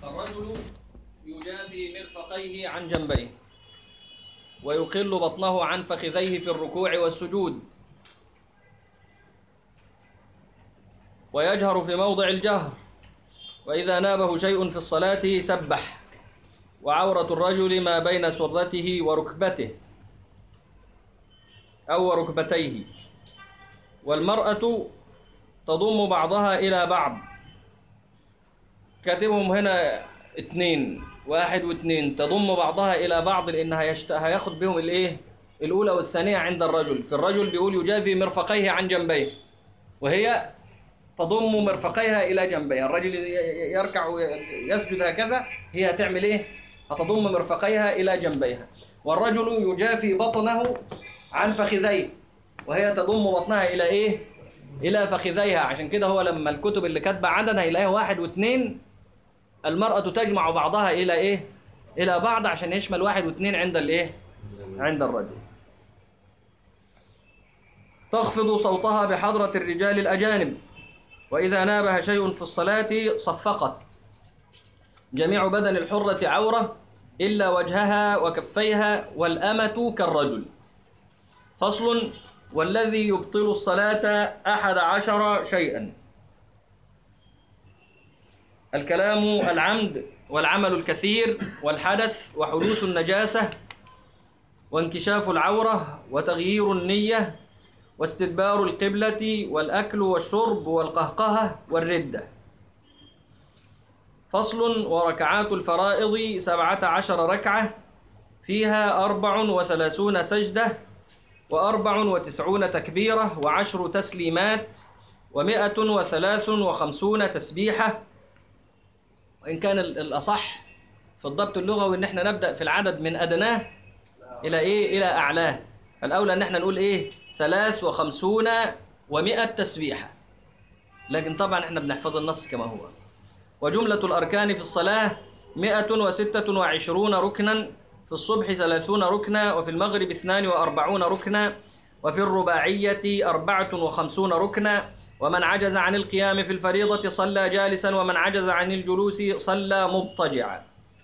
الرجل يجافي مرفقيه عن جنبيه ويقل بطنه عن فخذيه في الركوع والسجود ويجهر في موضع الجهر وإذا نابه شيء في الصلاة سبح وعورة الرجل ما بين سرته وركبته أو ركبتيه والمرأة تضم بعضها إلى بعض كاتبهم هنا اتنين واحد واتنين تضم بعضها إلى بعض لأنها يشت... هياخد بهم الإيه الأولى والثانية عند الرجل في الرجل بيقول يجافي مرفقيه عن جنبيه وهي تضم مرفقيها إلى جنبيها الرجل ي- يركع ويسجد هكذا هي هتعمل إيه هتضم مرفقيها إلى جنبيها والرجل يجافي بطنه عن فخذيه وهي تضم بطنها إلى إيه إلى فخذيها عشان كده هو لما الكتب اللي كاتبة عدد هيلاقيها واحد واثنين المرأة تجمع بعضها إلى إيه إلى بعض عشان يشمل واحد واثنين عند الإيه عند الرجل تخفض صوتها بحضرة الرجال الأجانب وإذا نابها شيء في الصلاة صفقت جميع بدن الحرة عورة إلا وجهها وكفيها والأمة كالرجل فصل والذي يبطل الصلاة أحد عشر شيئا الكلام العمد والعمل الكثير والحدث وحدوث النجاسة وانكشاف العورة وتغيير النية واستدبار القبلة والأكل والشرب والقهقهة والردة فصل وركعات الفرائض سبعة عشر ركعة فيها أربع وثلاثون سجدة وأربع وتسعون تكبيرة وعشر تسليمات ومائة وثلاث وخمسون تسبيحة وإن كان ال- الأصح في الضبط اللغوي إن إحنا نبدأ في العدد من أدناه إلى إيه؟ إلى أعلاه الأولى إن إحنا نقول إيه؟ ثلاث وخمسون ومائة تسبيحة لكن طبعا إحنا بنحفظ النص كما هو وجملة الأركان في الصلاة مائة وستة وعشرون ركنا في الصبح ثلاثون ركنا وفي المغرب اثنان وأربعون ركنا وفي الرباعية أربعة وخمسون ركنا ومن عجز عن القيام في الفريضة صلى جالسا ومن عجز عن الجلوس صلى مضطجعا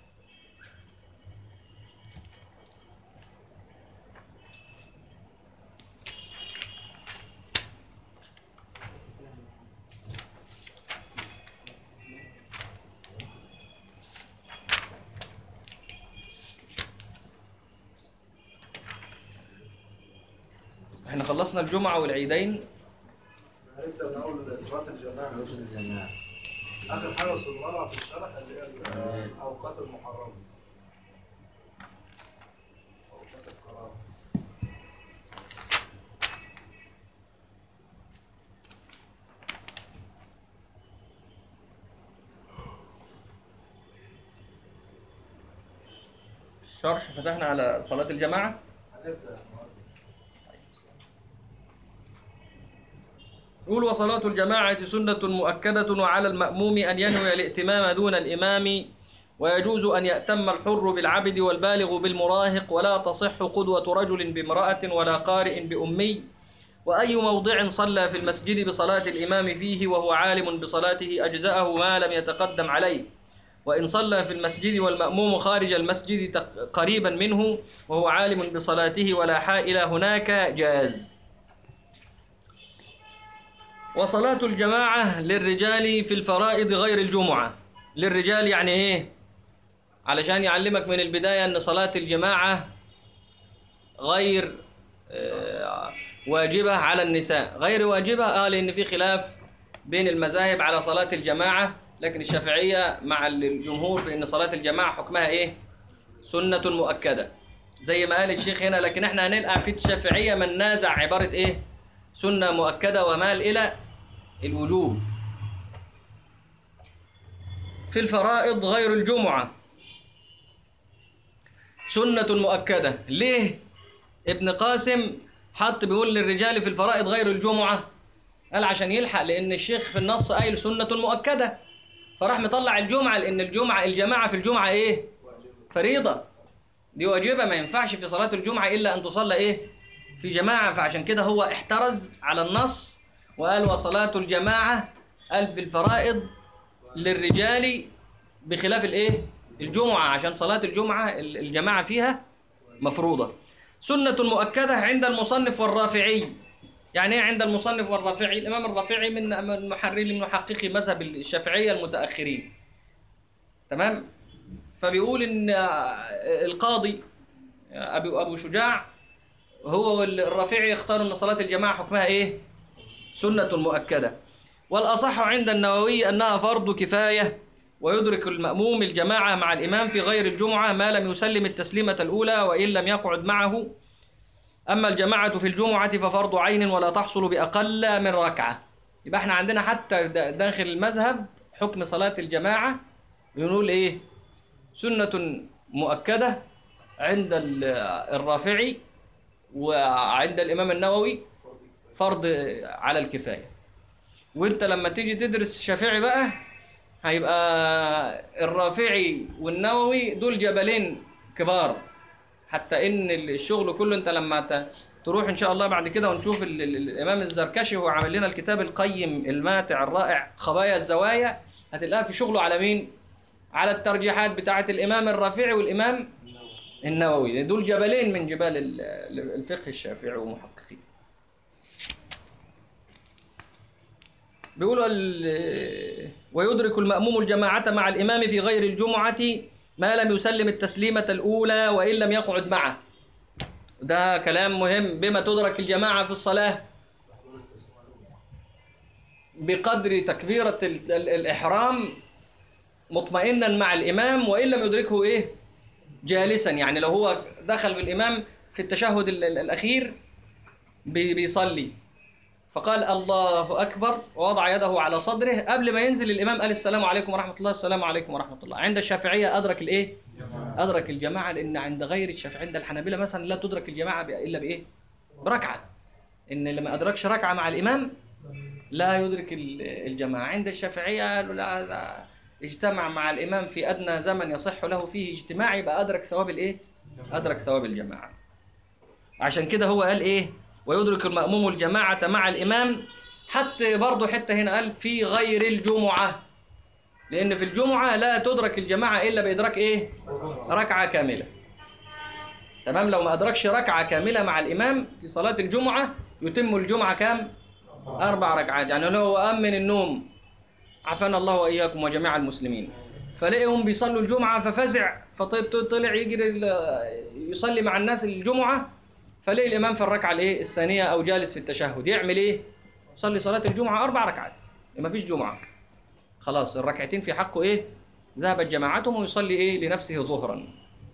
احنا خلصنا الجمعة والعيدين هنبدأ من أول صلاة الجماعة آخر حاجة وصلنا في الشرح اللي هي الأوقات المحرمة أوقات القرار الشرح فتحنا على صلاة الجماعة هنبدأ يقول وصلاة الجماعة سنة مؤكدة وعلى المأموم أن ينوي الائتمام دون الإمام ويجوز أن يأتم الحر بالعبد والبالغ بالمراهق ولا تصح قدوة رجل بامرأة ولا قارئ بأمي وأي موضع صلى في المسجد بصلاة الإمام فيه وهو عالم بصلاته أجزأه ما لم يتقدم عليه وإن صلى في المسجد والمأموم خارج المسجد تق- قريبا منه وهو عالم بصلاته ولا حائل هناك جاز وصلاة الجماعة للرجال في الفرائض غير الجمعة للرجال يعني ايه علشان يعلمك من البداية ان صلاة الجماعة غير آه، واجبة على النساء غير واجبة اه لان في خلاف بين المذاهب على صلاة الجماعة لكن الشافعية مع الجمهور في ان صلاة الجماعة حكمها ايه سنة مؤكدة زي ما قال الشيخ هنا لكن احنا هنلقى في الشافعية من نازع عبارة ايه سنة مؤكدة ومال إلى الوجوب في الفرائض غير الجمعة سنة مؤكدة ليه ابن قاسم حط بيقول للرجال في الفرائض غير الجمعة قال عشان يلحق لأن الشيخ في النص قايل سنة مؤكدة فراح مطلع الجمعة لأن الجمعة الجماعة في الجمعة إيه فريضة دي واجبة ما ينفعش في صلاة الجمعة إلا أن تصلى إيه في جماعة فعشان كده هو احترز على النص وقال وصلاة الجماعة قال في الفرائض للرجال بخلاف الايه الجمعة عشان صلاة الجمعة ال- الجماعة فيها مفروضة سنة مؤكدة عند المصنف والرافعي يعني ايه عند المصنف والرافعي الإمام الرافعي من من محرري من محققي مذهب الشافعية المتأخرين تمام فبيقول ان آه، القاضي ابو ابو شجاع هو الرافعي يختار ان صلاه الجماعه حكمها ايه سنه مؤكده والاصح عند النووي انها فرض كفايه ويدرك الماموم الجماعه مع الامام في غير الجمعه ما لم يسلم التسليمه الاولى وان لم يقعد معه اما الجماعه في الجمعه ففرض عين ولا تحصل باقل من ركعه يبقى احنا عندنا حتى دا- داخل المذهب حكم صلاه الجماعه بنقول ايه سنة مؤكدة عند ال- الرافعي وعند الإمام النووي فرض على الكفاية وانت لما تيجي تدرس الشافعي بقى هيبقى الرافعي والنووي دول جبلين كبار حتى ان الشغل كله انت لما ت- تروح ان شاء الله بعد كده ونشوف ال- ال- الامام الزركشي هو عامل لنا الكتاب القيم الماتع الرائع خبايا الزوايا هتلاقيها في شغله على مين على الترجيحات بتاعه الامام الرافعي والامام النووي دول جبلين من جبال ال- ال- الفقه الشافعي ومحققين بيقولوا ال- ويدرك المأموم الجماعة مع الإمام في غير الجمعة ما لم يسلم التسليمة الأولى وإن لم يقعد معه ده كلام مهم بما تدرك الجماعة في الصلاة بقدر تكبيرة ال- ال- الإحرام مطمئنا مع الإمام وإن لم يدركه إيه جالسا يعني لو هو دخل بالإمام في التشهد ال- ال- الأخير بي- بيصلي فقال الله أكبر ووضع يده على صدره قبل ما ينزل الإمام قال السلام عليكم ورحمة الله السلام عليكم ورحمة الله عند الشافعية أدرك الإيه أدرك الجماعة لأن عند غير الشافعي عند الحنابلة مثلا لا تدرك الجماعة ب- إلا بإيه بركعة إن لما أدركش ركعة مع الإمام لا يدرك ال- الجماعة عند الشافعية قالوا لا, لا اجتمع مع الإمام في أدنى زمن يصح له فيه اجتماع يبقى أدرك ثواب الإيه أدرك ثواب الجماعة عشان كده هو قال إيه ويدرك المأموم الجماعة مع الإمام حتى برضه حتة هنا قال في غير الجمعة لأن في الجمعة لا تدرك الجماعة إلا بإدراك إيه ركعة كاملة تمام لو ما أدركش ركعة كاملة مع الإمام في صلاة الجمعة يتم الجمعة كام أربع ركعات يعني لو هو قام من النوم عافانا الله وإياكم وجميع المسلمين فلقيهم بيصلوا الجمعة ففزع فطلع يجري ال- يصلي مع الناس الجمعة فلقي الإمام في الركعة الإيه الثانية أو جالس في التشهد يعمل إيه؟ يصلي صلاة الجمعة أربع ركعات ما فيش جمعة خلاص الركعتين في حقه إيه؟ ذهبت جماعتهم ويصلي إيه لنفسه ظهرا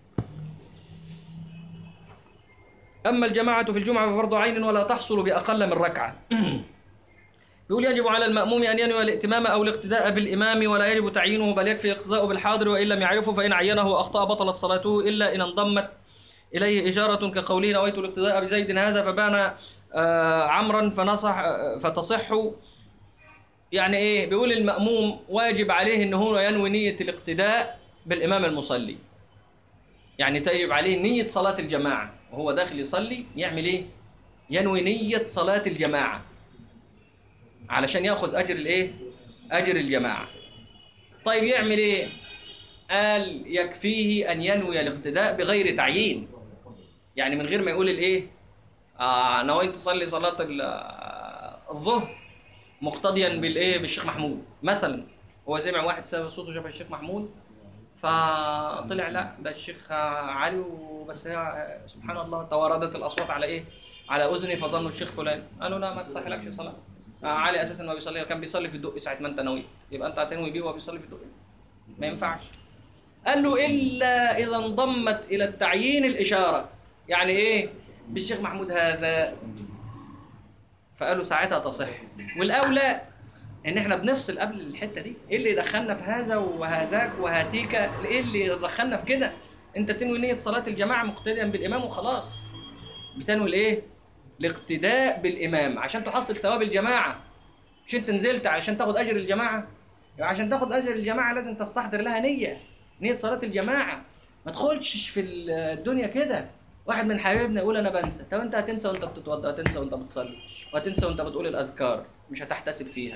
أما الجماعة في الجمعة ففرض عين ولا تحصل بأقل من ركعة يقول يجب على المأموم أن ينوي الائتمام أو الاقتداء بالإمام ولا يجب تعيينه بل يكفي الاقتداء بالحاضر وإن لم يعرفه فإن عينه وأخطأ بطلت صلاته إلا إن انضمت إليه إشارة كقوله نويت الاقتداء بزيد هذا فبان آه، عمرا فنصح آه، فتصح يعني إيه بيقول المأموم واجب عليه إن هو ينوي نية الاقتداء بالإمام المصلي يعني تجب عليه نية صلاة الجماعة وهو داخل يصلي يعمل إيه ينوي نية صلاة الجماعة علشان ياخذ اجر الايه اجر الجماعه طيب يعمل ايه قال يكفيه ان ينوي الاقتداء بغير تعيين يعني من غير ما يقول الايه آه نويت تصلي صلاه ال- آه، الظهر مقتديا بالايه بالشيخ محمود مثلا هو سمع واحد سمع صوته شاف الشيخ محمود فطلع لا ده الشيخ آه، علي وبس هي آه، سبحان الله تواردت الاصوات على ايه على اذني فظنوا الشيخ فلان قالوا لا ما تصحلكش صلاه آه، علي اساسا ما بيصلي كان بيصلي في الدق ساعه ما انت نويت يبقى انت هتنوي بيه وهو بيصلي في الدق ما ينفعش قال له الا اذا انضمت الى التعيين الاشاره يعني ايه بالشيخ محمود هذا فقالوا ساعتها تصح والاولى ان احنا بنفصل قبل الحته دي ايه اللي دخلنا في هذا وهذاك وهاتيك ايه اللي دخلنا في كده انت تنوي نيه صلاه الجماعه مقتديا بالامام وخلاص بتنوي الايه الاقتداء بالامام عشان تحصل ثواب الجماعه مش انت نزلت عشان تاخد اجر الجماعه يبقى عشان تاخد اجر الجماعه لازم تستحضر لها نيه نيه صلاه الجماعه ما تدخلش في الدنيا كده واحد من حبايبنا يقول انا بنسى طب انت هتنسى وانت بتتوضا هتنسى وانت بتصلي وهتنسى وانت بتقول الاذكار مش هتحتسب فيها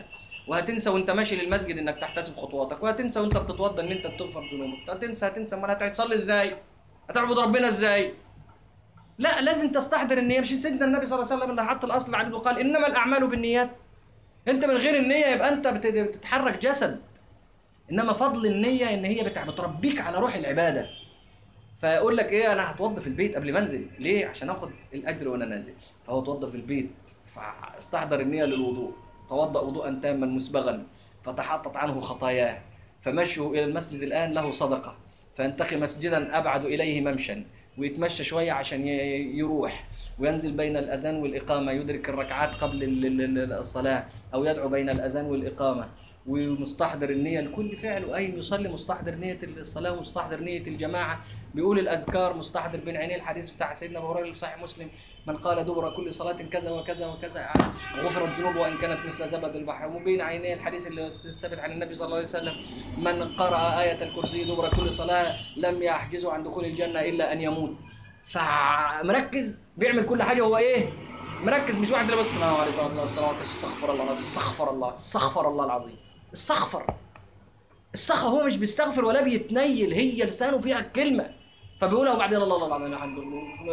وهتنسى وانت ماشي للمسجد انك تحتسب خطواتك وهتنسى وانت بتتوضى ان انت بتغفر ذنوبك هتنسى هتنسى امال هتصلي ازاي هتعبد ربنا ازاي لا لازم تستحضر النية مش سيدنا النبي صلى الله عليه وسلم اللي حط الاصل عنده وقال انما الاعمال بالنيات انت من غير النية يبقى انت بت- بتتحرك جسد انما فضل النية ان هي بت- بتربيك على روح العبادة فيقول لك ايه انا هتوضى في البيت قبل ما انزل ليه عشان اخد الاجر وانا نازل فهو توضى في البيت فاستحضر النية للوضوء توضأ وضوءا تاما مسبغا فتحطت عنه خطاياه فمشيه الى المسجد الان له صدقه فينتقي مسجدا ابعد اليه ممشا ويتمشى شويه عشان ي- يروح وينزل بين الاذان والاقامه يدرك الركعات قبل ال- ال- ال- الصلاه او يدعو بين الاذان والاقامه ومستحضر النية لكل فعل وقايم يصلي مستحضر نية الصلاة ومستحضر نية الجماعة بيقول الأذكار مستحضر بين عينيه الحديث بتاع سيدنا أبو هريرة في صحيح مسلم من قال دبر كل صلاة كذا وكذا وكذا غفرت ذنوبه وإن كانت مثل زبد البحر وبين عينيه الحديث اللي الثابت عن النبي صلى الله عليه وسلم من قرأ آية الكرسي دبر كل صلاة لم يحجزه عن دخول الجنة إلا أن يموت فمركز بيعمل كل حاجة هو إيه مركز مش واحد اللي بس السلام عليكم ورحمة الله والسلام عليكم استغفر الله استغفر الله استغفر الله العظيم استغفر استغفر هو مش بيستغفر ولا بيتنيل هي لسانه فيها الكلمة فبيقولها وبعدين الله الله الله الله الحمد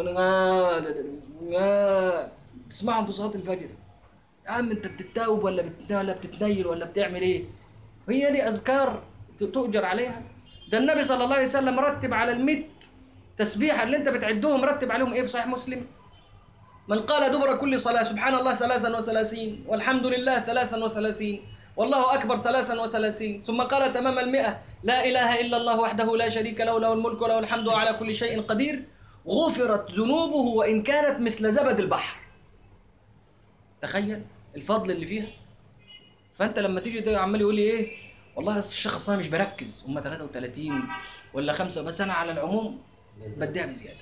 لله تسمعهم في صلاة الفجر يا عم انت بتتاوب ولا بت... ولا بتتنيل ولا بتعمل ايه؟ هي دي اذكار ت- تؤجر عليها ده النبي صلى الله عليه وسلم رتب على المئة تسبيحة اللي انت بتعدهم رتب عليهم ايه في صحيح مسلم؟ من قال دبر كل صلاة سبحان الله ثلاثا وثلاثين والحمد لله ثلاثا وثلاثين والله أكبر ثلاثا وثلاثين ثم قال تمام المئة لا إله إلا الله وحده لا شريك له له الملك وله الحمد وعلى كل شيء قدير غفرت ذنوبه وإن كانت مثل زبد البحر تخيل الفضل اللي فيها فأنت لما تيجي ده عمال يقول لي إيه والله الشيخ أصلا مش بركز هم 33 ولا خمسة بس أنا على العموم بديها بزيادة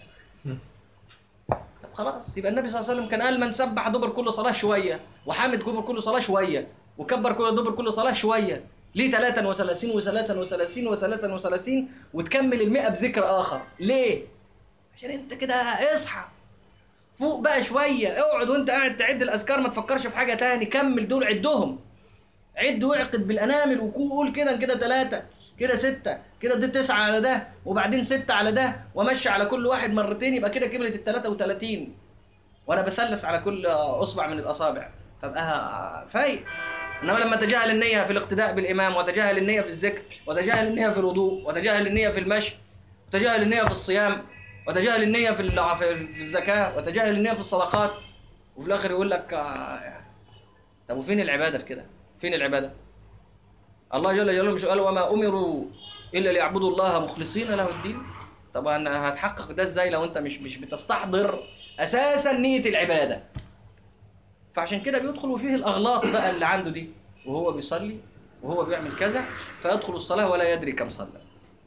طب خلاص يبقى النبي صلى الله عليه وسلم كان قال من سبح دبر كل صلاة شوية وحامد دبر كل صلاة شوية وكبر كل دبر كل صلاة شوية ليه 33 و33 و33 و33 وتكمل المئة بذكر آخر ليه؟ عشان أنت كده اصحى فوق بقى شوية اقعد وأنت قاعد تعد الأذكار ما تفكرش في حاجة تاني كمل دول عدهم عد واعقد بالأنامل وقول كده كده ثلاثة كده ستة كده دي تسعة على ده وبعدين ستة على ده ومشي على كل واحد مرتين يبقى كده كملت ال 33 وانا بثلث على كل اصبع من الاصابع فابقى فايق انما لما تجاهل النيه في الاقتداء بالامام وتجاهل النيه في الذكر وتجاهل النيه في الوضوء وتجاهل النيه في المشي وتجاهل النيه في الصيام وتجاهل النيه في الع- في في الزكاه وتجاهل النيه في الصدقات وفي الاخر يقول لك آه، طب وفين العباده في كده؟ فين العباده؟ الله جل جلاله مش قال وما امروا الا ليعبدوا الله مخلصين له الدين طبعا هتحقق ده ازاي لو انت مش مش بتستحضر اساسا نيه العباده فعشان كده بيدخل وفيه الاغلاط بقى اللي عنده دي وهو بيصلي وهو بيعمل كذا فيدخل الصلاه ولا يدري كم صلى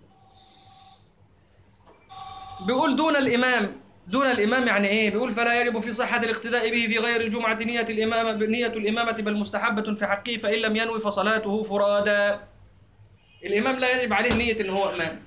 بيقول دون الامام دون الامام يعني ايه بيقول فلا يجب في صحه الاقتداء به في غير الجمعه نيه الامامه نيه الامامه بل مستحبه في حقه فان لم ينوي فصلاته فرادى الامام لا يجب عليه نيه ان هو امام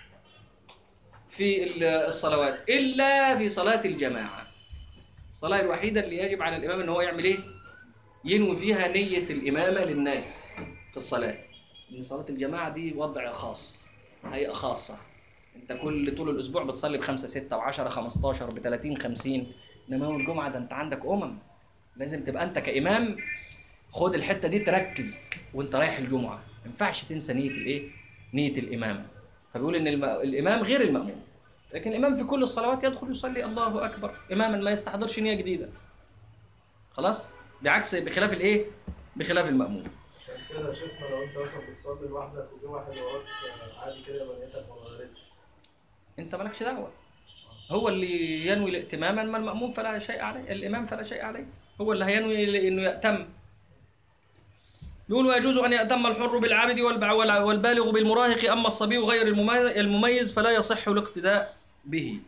في ال- الصلوات الا في صلاه الجماعه الصلاه الوحيده اللي يجب على الامام ان هو يعمل ايه ينوي فيها نيه الامامه للناس في الصلاه لان صلاه الجماعه دي وضع خاص هيئه خاصه انت كل طول الاسبوع بتصلي بخمسه سته و10 15 ب 30 50 انما يوم الجمعه ده انت عندك امم لازم تبقى انت كامام خد الحته دي تركز وانت رايح الجمعه ما ينفعش تنسى نيه الايه نيه الامامه فبيقول ان الم... الامام غير الماموم لكن الامام في كل الصلوات يدخل يصلي الله اكبر اماما ما يستحضرش نيه جديده خلاص بعكس بخلاف الايه بخلاف الماموم عشان كده يا شيخنا لو انت مثلا بتصلي لوحدك وجه واحد وراك آه، عادي كده يبقى نيتك ما اتغيرتش انت مالكش دعوه هو اللي ينوي الائتماما ما الماموم فلا شيء عليه الامام فلا شيء عليه هو اللي هينوي انه يأتم يقول ويجوز ان يأتم الحر بالعبد والبع- والع- والبالغ بالمراهق اما الصبي غير الممي- المميز فلا يصح الاقتداء به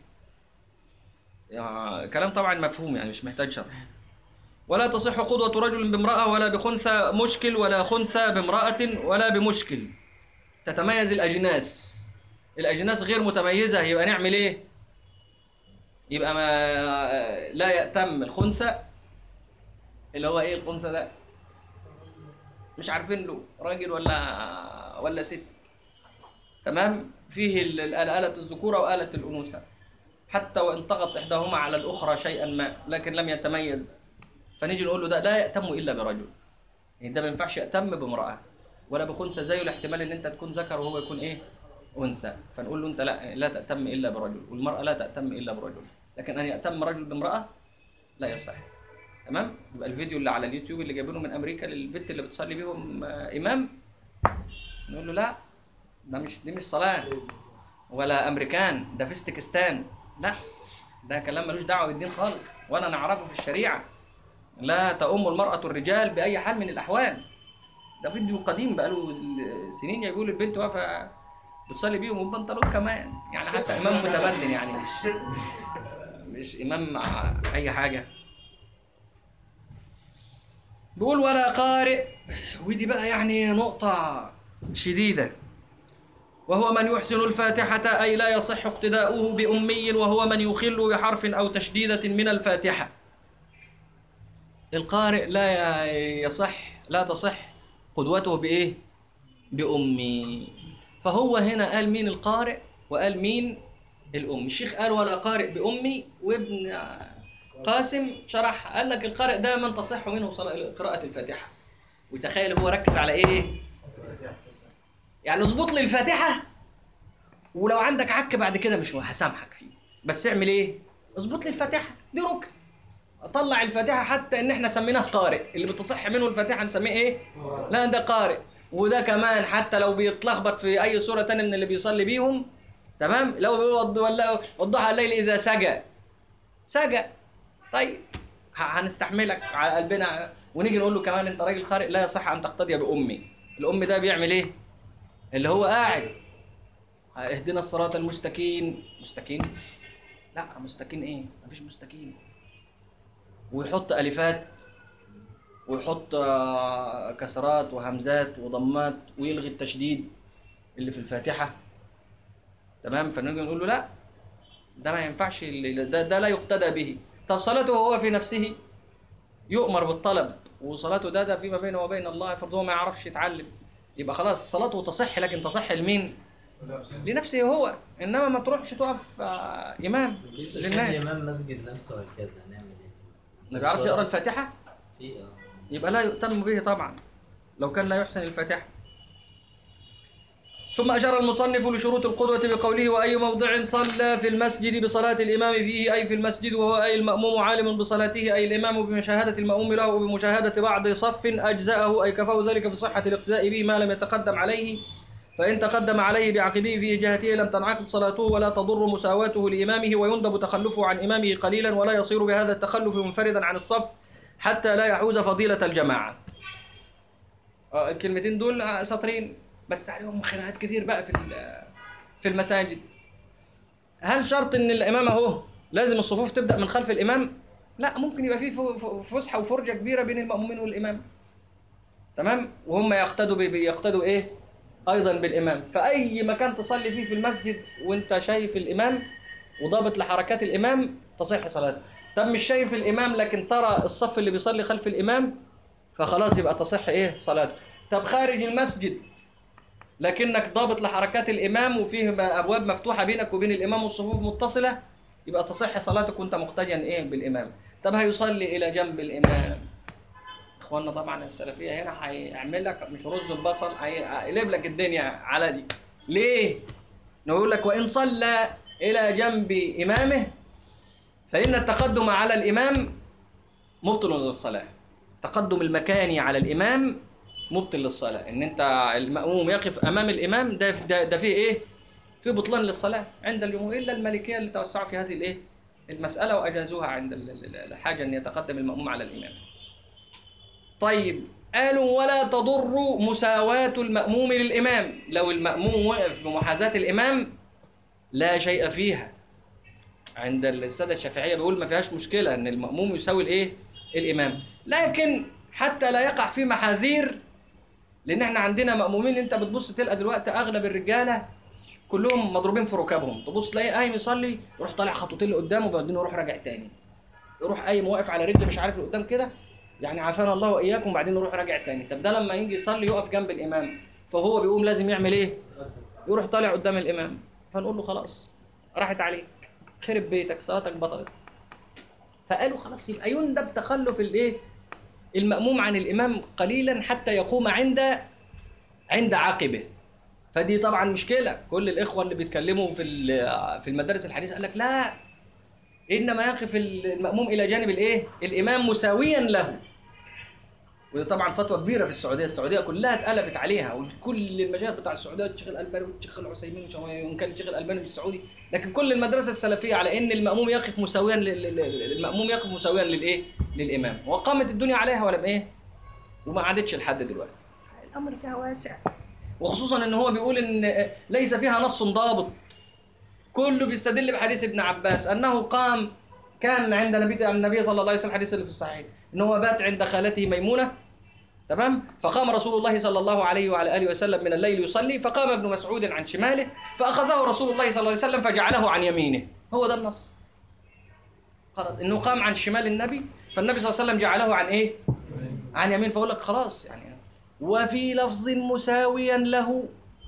يعني كلام طبعا مفهوم يعني مش محتاج شرح ولا تصح قدوة رجل بامرأة ولا بخنثى مشكل ولا خنثى بامرأة ولا بمشكل تتميز الأجناس الأجناس غير متميزة يبقى نعمل إيه؟ يبقى ما لا يأتم الخنثى اللي هو إيه الخنثى ده؟ مش عارفين له راجل ولا ولا ست تمام فيه ال- ال- آلة الذكورة وآلة الأنوثة حتى وإن طغت إحداهما على الأخرى شيئا ما لكن لم يتميز فنيجي نقول له ده لا يأتم إلا برجل يعني ده ما ينفعش يأتم بامرأة ولا بخنثى زيه الاحتمال إن أنت تكون ذكر وهو يكون إيه أنثى فنقول له أنت لا لا تأتم إلا برجل والمرأة لا تأتم إلا برجل لكن أن يأتم رجل بامرأة لا يصح تمام يبقى الفيديو اللي على اليوتيوب اللي جايبينه من امريكا للبت اللي بتصلي بيهم آه، امام نقول له لا ده مش دي مش صلاه ولا امريكان ده فيستكستان لا ده كلام ملوش دعوه بالدين خالص ولا نعرفه في الشريعه لا تؤم المراه الرجال باي حال من الاحوال ده فيديو قديم بقاله سنين جايبوه للبنت واقفه بتصلي بيهم وبنطلون كمان يعني حتى امام متمدن يعني مش مش امام مع اي حاجه بيقول ولا قارئ ودي بقى يعني نقطة شديدة وهو من يحسن الفاتحة أي لا يصح اقتداؤه بأمي وهو من يخل بحرف أو تشديدة من الفاتحة القارئ لا ي- يصح لا تصح قدوته بإيه؟ بأمي فهو هنا قال مين القارئ وقال مين الأم الشيخ قال ولا قارئ بأمي وابن قاسم شرح قال لك القارئ ده من تصح منه صلاة- قراءة الفاتحة وتخيل هو ركز على ايه يعني اظبط لي الفاتحة ولو عندك عك بعد كده مش هسامحك فيه بس اعمل ايه اظبط لي الفاتحة دي ركن طلع الفاتحة حتى ان احنا سميناه قارئ اللي بتصح منه الفاتحة نسميه ايه لا ده قارئ وده كمان حتى لو بيتلخبط في اي سورة تانية من اللي بيصلي بيهم تمام لو بيقول ولا وضحها الليل اذا سجى سجى طيب ه- هنستحملك على قلبنا ونيجي نقول له كمان انت راجل قارئ لا يصح ان تقتدي بامي الام ده بيعمل ايه اللي هو قاعد اهدنا الصراط المستقيم مستقيم لا مستقيم ايه مفيش مستقيم ويحط الفات ويحط آه، كسرات وهمزات وضمات ويلغي التشديد اللي في الفاتحه تمام فنيجي نقول له لا ده ما ينفعش اللي- ده, ده لا يقتدى به طب صلاته وهو في نفسه يؤمر بالطلب وصلاته ده ده فيما بينه وبين الله افرض هو ما يعرفش يتعلم يبقى خلاص صلاته تصح لكن تصح لمين؟ لنفسه هو انما ما تروحش تقف آه، امام للناس الإمام مسجد نفسه هكذا نعمل إيه؟ ما بيعرفش يقرا الفاتحه في آه. يبقى لا يؤتم به طبعا لو كان لا يحسن الفاتحة ثم أجر المصنف لشروط القدوة بقوله وأي موضع صلى في المسجد بصلاة الإمام فيه أي في المسجد وهو أي المأموم عالم بصلاته أي الإمام بمشاهدة المأموم له وبمشاهدة بعض صف أجزأه أي كفاه ذلك بصحة الاقتداء به ما لم يتقدم عليه فإن تقدم عليه بعقبه في جهته لم تنعقد صلاته ولا تضر مساواته لإمامه ويندب تخلفه عن إمامه قليلا ولا يصير بهذا التخلف منفردا عن الصف حتى لا يحوز فضيلة الجماعة آه، الكلمتين دول آه، سطرين بس عليهم خناقات كتير بقى في ال- في المساجد هل شرط ان الامام اهو لازم الصفوف تبدا من خلف الامام لا ممكن يبقى في ف- ف- فسحه وفرجه كبيره بين المأمومين والامام تمام وهم يقتدوا ب- يقتدوا ايه ايضا بالامام فاي مكان تصلي فيه في المسجد وانت شايف الامام وضابط لحركات الامام تصح صلاتك طب مش شايف الامام لكن ترى الصف اللي بيصلي خلف الامام فخلاص يبقى تصح ايه صلاته طب خارج المسجد لكنك ضابط لحركات الامام وفيه م- ابواب مفتوحه بينك وبين الامام والصفوف متصله يبقى تصح صلاتك وانت مقتديا ايه بالامام طب هيصلي الى جنب الامام اخواننا طبعا السلفيه هنا هيعمل لك مش رز البصل هيقلب لك الدنيا على دي ليه نقول لك وان صلى الى جنب امامه فان التقدم على الامام مبطل للصلاه تقدم المكاني على الامام مبطل للصلاه ان انت الماموم يقف امام الامام ده ده, ده فيه ايه في بطلان للصلاه عند الجمهور الا المالكيه اللي توسعوا في هذه الايه المساله واجازوها عند ال- ال- ال- الحاجه ان يتقدم الماموم على الامام طيب قالوا ولا تضر مساواة المأموم للإمام لو المأموم وقف بمحاذاة الإمام لا شيء فيها عند السادة الشافعية بيقول ما فيهاش مشكلة إن المأموم يساوي الإيه؟ الإمام لكن حتى لا يقع في محاذير لأن إحنا عندنا مأمومين أنت بتبص تلقى دلوقتي أغلب الرجالة كلهم مضروبين في ركابهم تبص تلاقي قايم يصلي يروح طالع خطوتين لقدام وبعدين يروح راجع تاني يروح قايم واقف على رجل مش عارف لقدام كده يعني عافانا الله واياكم وبعدين يروح راجع تاني طب ده لما يجي يصلي يقف جنب الامام فهو بيقوم لازم يعمل ايه يروح طالع قدام الامام فنقول له خلاص راحت عليك خرب بيتك صلاتك بطلت فقالوا خلاص يبقى يندب تخلف الايه المأموم عن الإمام قليلا حتى يقوم عند عند عقبه فدي طبعا مشكلة كل الإخوة اللي بيتكلموا في ال- في المدارس الحديثة قال لك لا إنما يقف المأموم إلى جانب الإيه الإمام مساويا له ودي طبعا فتوى كبيره في السعوديه، السعوديه كلها اتقلبت عليها وكل المشايخ بتاع السعوديه الشيخ الالباني والشيخ العثيمين وان كان الشيخ الالباني السعودي، لكن كل المدرسه السلفيه على ان الماموم يقف مساويا لل- لل- الماموم يقف مساويا للايه؟ للامام، وقامت الدنيا عليها ولا بايه؟ وما عادتش لحد دلوقتي. الامر فيها واسع. وخصوصا ان هو بيقول ان ليس فيها نص ضابط. كله بيستدل بحديث ابن عباس انه قام كان عند نبي النبي صلى الله عليه وسلم الحديث اللي في الصحيح ان هو بات عند خالته ميمونه تمام فقام رسول الله صلى الله عليه وعلى اله وسلم من الليل يصلي فقام ابن مسعود عن شماله فاخذه رسول الله صلى الله عليه وسلم فجعله عن يمينه هو ده النص خلاص انه قام عن شمال النبي فالنبي صلى الله عليه وسلم جعله عن ايه عن يمين فاقول لك خلاص يعني وفي لفظ مساويا له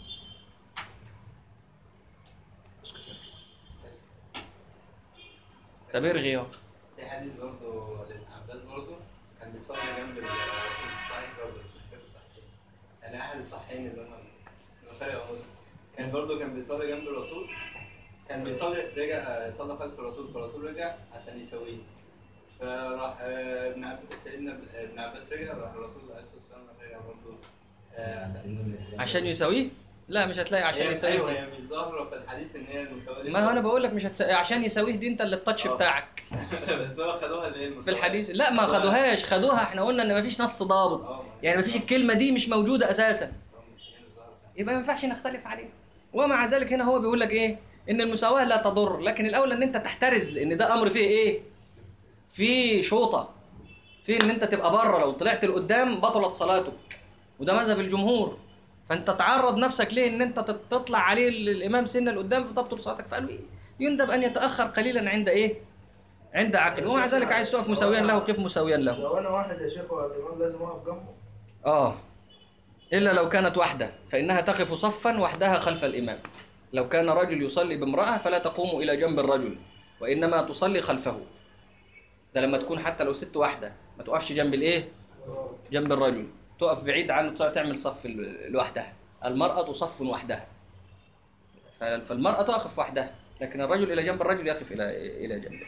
طب ارغي اهو في حديث برضه لابن عباس برضه كان بيصلي جنب الرسول الصحيح برضه مش فاكر صحيح يعني احد الصحيحين اللي هم البخاري او مسلم كان برضه كان بيصلي جنب الرسول كان بيصلي رجع آه، صلى خلف الرسول فالرسول رجع عشان يسويه فراح آه، ابن عباس سيدنا ابن- ابن عباس رجع راح الرسول عليه الصلاه والسلام رجع برضه آه، عشان عشان يساويه لا مش هتلاقي عشان هي- يساويه ايوه هي مش ظاهره في الحديث ان هي المساواه دي ما هو انا بقول لك مش هتس... عشان يساويه دي انت اللي التاتش آه. بتاعك بس هو خدوها اللي هي المساواه في الحديث لا ما خدوهاش خدوها احنا قلنا ان مفيش نص ضابط اه يعني مفيش الكلمه دي مش موجوده اساسا آه، مش هي اللي ظاهرة. يبقى ما ينفعش نختلف عليه ومع ذلك هنا هو بيقول لك ايه ان المساواه لا تضر لكن الاولى ان انت تحترز لان ده امر فيه ايه فيه شوطه فيه ان انت تبقى بره لو طلعت لقدام بطلت صلاتك وده مذهب الجمهور فانت تعرض نفسك ليه ان انت تت- تطلع عليه ال- الامام سنه لقدام فتبطل صلاتك فقالوا ايه يندب ان يتاخر قليلا عند ايه عند عقل ومع ذلك عايز تقف مساويا له قف مساويا له لو انا واحد يا شيخ والامام لازم اقف جنبه آه إلا لو كانت وحده فإنها تقف صفا وحدها خلف الإمام لو كان رجل يصلي بامرأة فلا تقوم إلى جنب الرجل وإنما تصلي خلفه ده لما تكون حتى لو ست واحدة ما تقفش جنب الإيه؟ جنب الرجل تقف بعيد عنه تقعد تعمل صف ال- لوحدها المرأة صف وحدها ف- فالمرأة تقف وحدها لكن الرجل إلى جنب الرجل يقف إلى إلى جنبه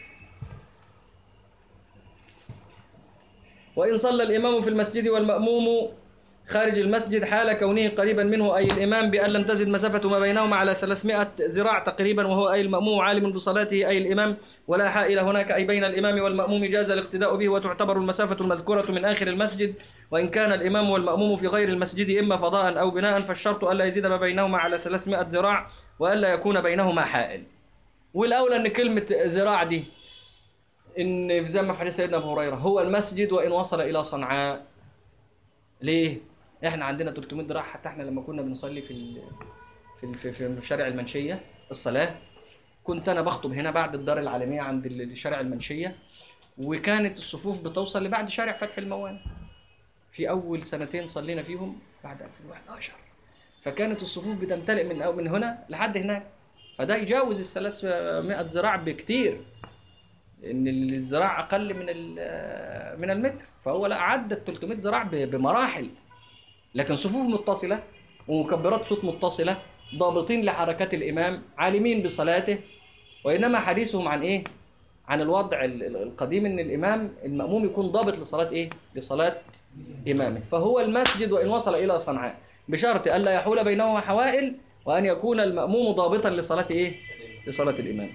وإن صلى الإمام في المسجد والمأموم خارج المسجد حال كونه قريبا منه أي الإمام بأن لم تزد مسافة ما بينهما على 300 ذراع تقريبا وهو أي المأموم عالم بصلاته أي الإمام ولا حائل هناك أي بين الإمام والمأموم جاز الاقتداء به وتعتبر المسافة المذكورة من آخر المسجد وإن كان الإمام والمأموم في غير المسجد إما فضاء أو بناء فالشرط ألا يزيد ما بينهما على 300 ذراع وألا يكون بينهما حائل والأولى أن كلمة ذراع دي ان زي ما في حديث سيدنا ابو هريره هو المسجد وان وصل الى صنعاء ليه احنا عندنا 300 ذراع حتى احنا لما كنا بنصلي في ال... في ال... في, في شارع المنشيه الصلاه كنت انا بخطب هنا بعد الدار العالميه عند ال- شارع المنشيه وكانت الصفوف بتوصل لبعد شارع فتح الموانئ في اول سنتين صلينا فيهم بعد 2011 فكانت الصفوف بتمتلئ من أو من هنا لحد هناك فده يجاوز ال 300 ذراع بكتير ان الذراع اقل من ال- من المتر فهو لا عدى ال 300 ذراع ب- بمراحل لكن صفوف متصله ومكبرات صوت متصله ضابطين لحركات الامام عالمين بصلاته وانما حديثهم عن ايه عن الوضع ال- ال- القديم ان الامام الماموم يكون ضابط لصلاه ايه لصلاه امامه فهو المسجد وان وصل الى صنعاء بشرط الا يحول بينهما حوائل وان يكون الماموم ضابطا لصلاه ايه لصلاه الامام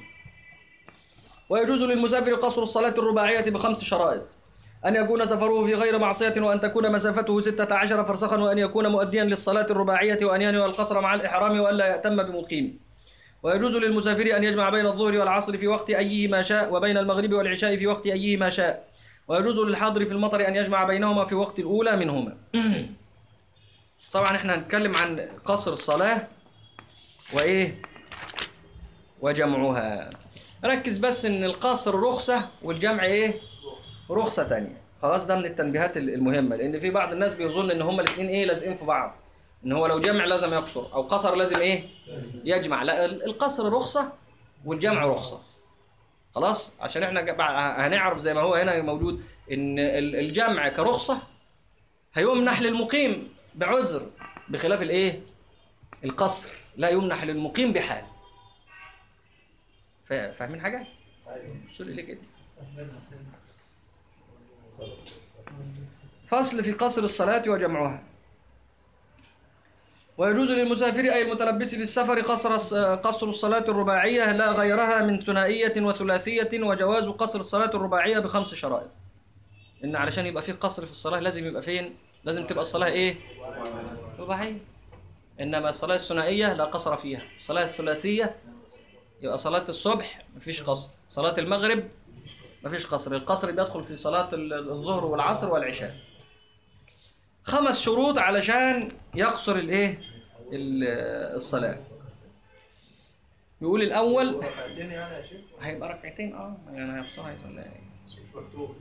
ويجوز للمسافر قصر الصلاة الرباعية بخمس شرائط أن يكون سفره في غير معصية وأن تكون مسافته ستة عشر فرسخا وأن يكون مؤديا للصلاة الرباعية وأن ينوي القصر مع الإحرام وألا يأتم بمقيم ويجوز للمسافر أن يجمع بين الظهر والعصر في وقت أيهما شاء وبين المغرب والعشاء في وقت أيهما شاء ويجوز للحاضر في المطر أن يجمع بينهما في وقت الأولى منهما طبعا احنا هنتكلم عن قصر الصلاة وإيه وجمعها ركز بس ان القصر رخصة والجمع ايه رخصة تانية خلاص ده من التنبيهات ال- المهمه لان في بعض الناس بيظن ان هما الاثنين ايه لازقين في بعض ان هو لو جمع لازم يقصر او قصر لازم ايه يجمع لا ال- القصر رخصه والجمع رخصه خلاص عشان احنا جا- بع- هنعرف زي ما هو هنا موجود ان ال- الجمع كرخصه هيمنح للمقيم بعذر بخلاف الايه القصر لا يمنح للمقيم بحال فا- فاهمين حاجه بصوا لي ليه كده فصل في قصر الصلاة وجمعها ويجوز للمسافر أي المتلبس بالسفر قصر الص- قصر الصلاة الرباعية لا غيرها من ثنائية وثلاثية وجواز قصر الصلاة الرباعية بخمس شرائط إن علشان يبقى فيه قصر في الصلاة لازم يبقى فين؟ لازم تبقى الصلاة إيه؟ رباعية إنما الصلاة الثنائية لا قصر فيها الصلاة الثلاثية يبقى صلاة الصبح مفيش قصر صلاة المغرب مفيش قصر القصر بيدخل في صلاة ال- الظهر والعصر والعشاء خمس شروط علشان يقصر الايه ال- الصلاة يقول الأول ركعتين يعني يا شيخ هيبقى ركعتين اه يعني هيقصرها يصلي مش مكتوب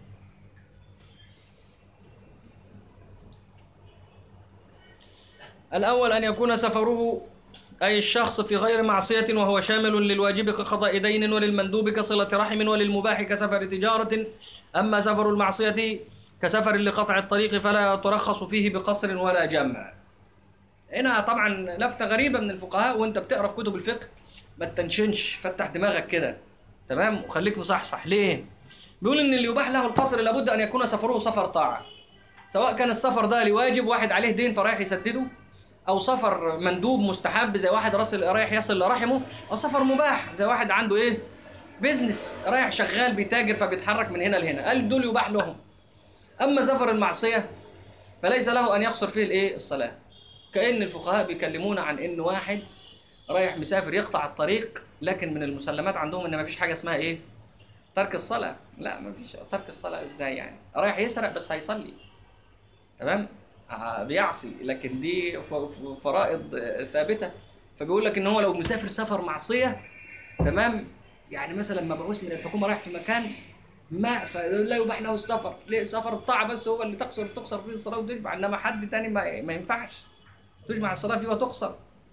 الأول أن يكون سفره أي الشخص في غير معصية وهو شامل للواجب كقضاء دين وللمندوب كصلة رحم وللمباح كسفر تجارة أما سفر المعصية كسفر لقطع الطريق فلا ترخص فيه بقصر ولا جمع هنا طبعا لفتة غريبة من الفقهاء وانت بتقرا في كتب الفقه ما تنشنش فتح دماغك كده تمام وخليك مصحصح ليه؟ بيقول ان اللي يباح له القصر لابد ان يكون سفره سفر طاعه سواء كان السفر ده لواجب واحد عليه دين فرايح يسدده او سفر مندوب مستحب زي واحد راسل رايح يصل لرحمه او سفر مباح زي واحد عنده ايه بيزنس رايح شغال بيتاجر فبيتحرك من هنا لهنا قال دول يباح لهم اما سفر المعصيه فليس له ان يقصر فيه الايه الصلاه كان الفقهاء بيكلمونا عن ان واحد رايح مسافر يقطع الطريق لكن من المسلمات عندهم ان مفيش حاجه اسمها ايه ترك الصلاه لا مفيش ترك الصلاه ازاي يعني رايح يسرق بس هيصلي تمام آه، بيعصي لكن دي ف- ف- فرائض آه، ثابته فبيقول لك ان هو لو مسافر سفر معصيه تمام يعني مثلا مبعوث من الحكومه رايح في مكان ما فلا يباح له السفر ليه سفر الطاعه بس هو اللي تقصر تقصر فيه الصلاه وتجمع انما حد تاني ما, ما ينفعش تجمع الصلاه فيه وتقصر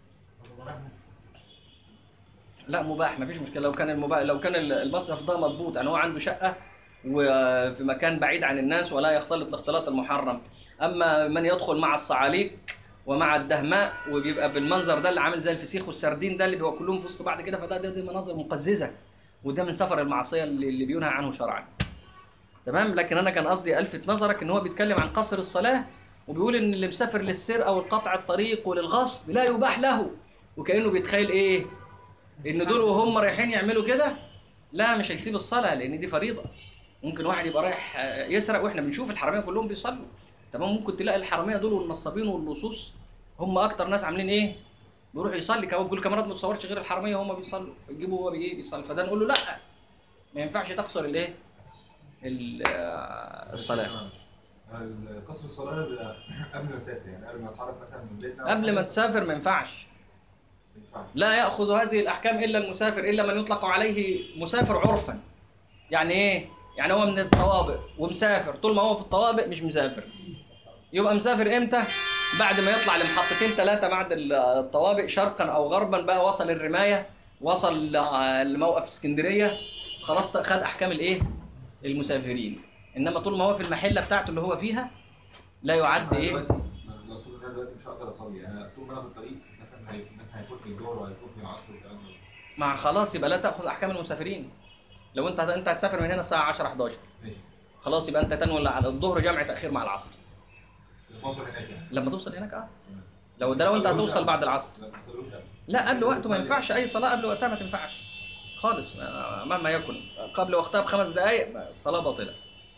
لا مباح ما فيش مشكله لو كان المباح لو كان المصرف ده مضبوط يعني هو عنده شقه وفي مكان بعيد عن الناس ولا يختلط الاختلاط المحرم اما من يدخل مع الصعاليك ومع الدهماء وبيبقى بالمنظر ده اللي عامل زي الفسيخ والسردين ده اللي بيبقى كلهم في وسط بعض كده فده دي, دي مناظر مقززه وده من سفر المعصيه اللي, اللي بينهى عنه شرعا تمام لكن انا كان قصدي الفت نظرك ان هو بيتكلم عن قصر الصلاه وبيقول ان اللي مسافر للسرقه والقطع الطريق وللغصب لا يباح له وكانه بيتخيل ايه ان دول وهم رايحين يعملوا كده لا مش هيسيب الصلاه لان دي فريضه ممكن واحد يبقى رايح آه، يسرق واحنا بنشوف الحراميه كلهم بيصلوا تمام ممكن تلاقي الحراميه دول والنصابين واللصوص هم اكتر ناس عاملين ايه بيروح يصلي كمان كل الكاميرات ما تصورش غير الحراميه هم بيصلوا فيجيبوا هو ايه بيصلي فده نقول له لا ما ينفعش تقصر الايه ال- آه، الصلاه قصر الصلاة بيبقى قبل ما اسافر يعني قبل ما اتحرك مثلا من بيتنا أو قبل ما حاجة، تسافر ما ينفعش ما ينفعش. لا ياخذ هذه الاحكام الا المسافر الا من يطلق عليه مسافر عرفا يعني ايه يعني هو من الطوابق ومسافر طول ما هو في الطوابق مش مسافر يبقى مسافر امتى بعد ما يطلع لمحطتين ثلاثه بعد الطوابق شرقا او غربا بقى وصل الرمايه وصل لموقف اسكندريه خلاص خد احكام الايه المسافرين انما طول ما هو في المحله بتاعته اللي هو فيها لا يعد أنا ايه دلوقتي لو صلي انا دلوقتي مش هقدر اصلي يعني طول ما انا في الطريق مثلا هي- مثلا هيفوتني الظهر وهيفوتني العصر والكلام ده مع خلاص يبقى لا تاخذ احكام المسافرين لو انت انت هتسافر من هنا الساعه 10 11 ماشي خلاص يبقى انت تنوي على الظهر جمع تاخير مع العصر المصر هناك يعني لما توصل هناك اه لو ده لو انت هتوصل بعد العصر لا ما تصلوش قبل. لا قبل وقته ما ينفعش اي صلاه قبل وقتها ما تنفعش خالص آه، مهما يكن قبل وقتها بخمس دقائق صلاه باطله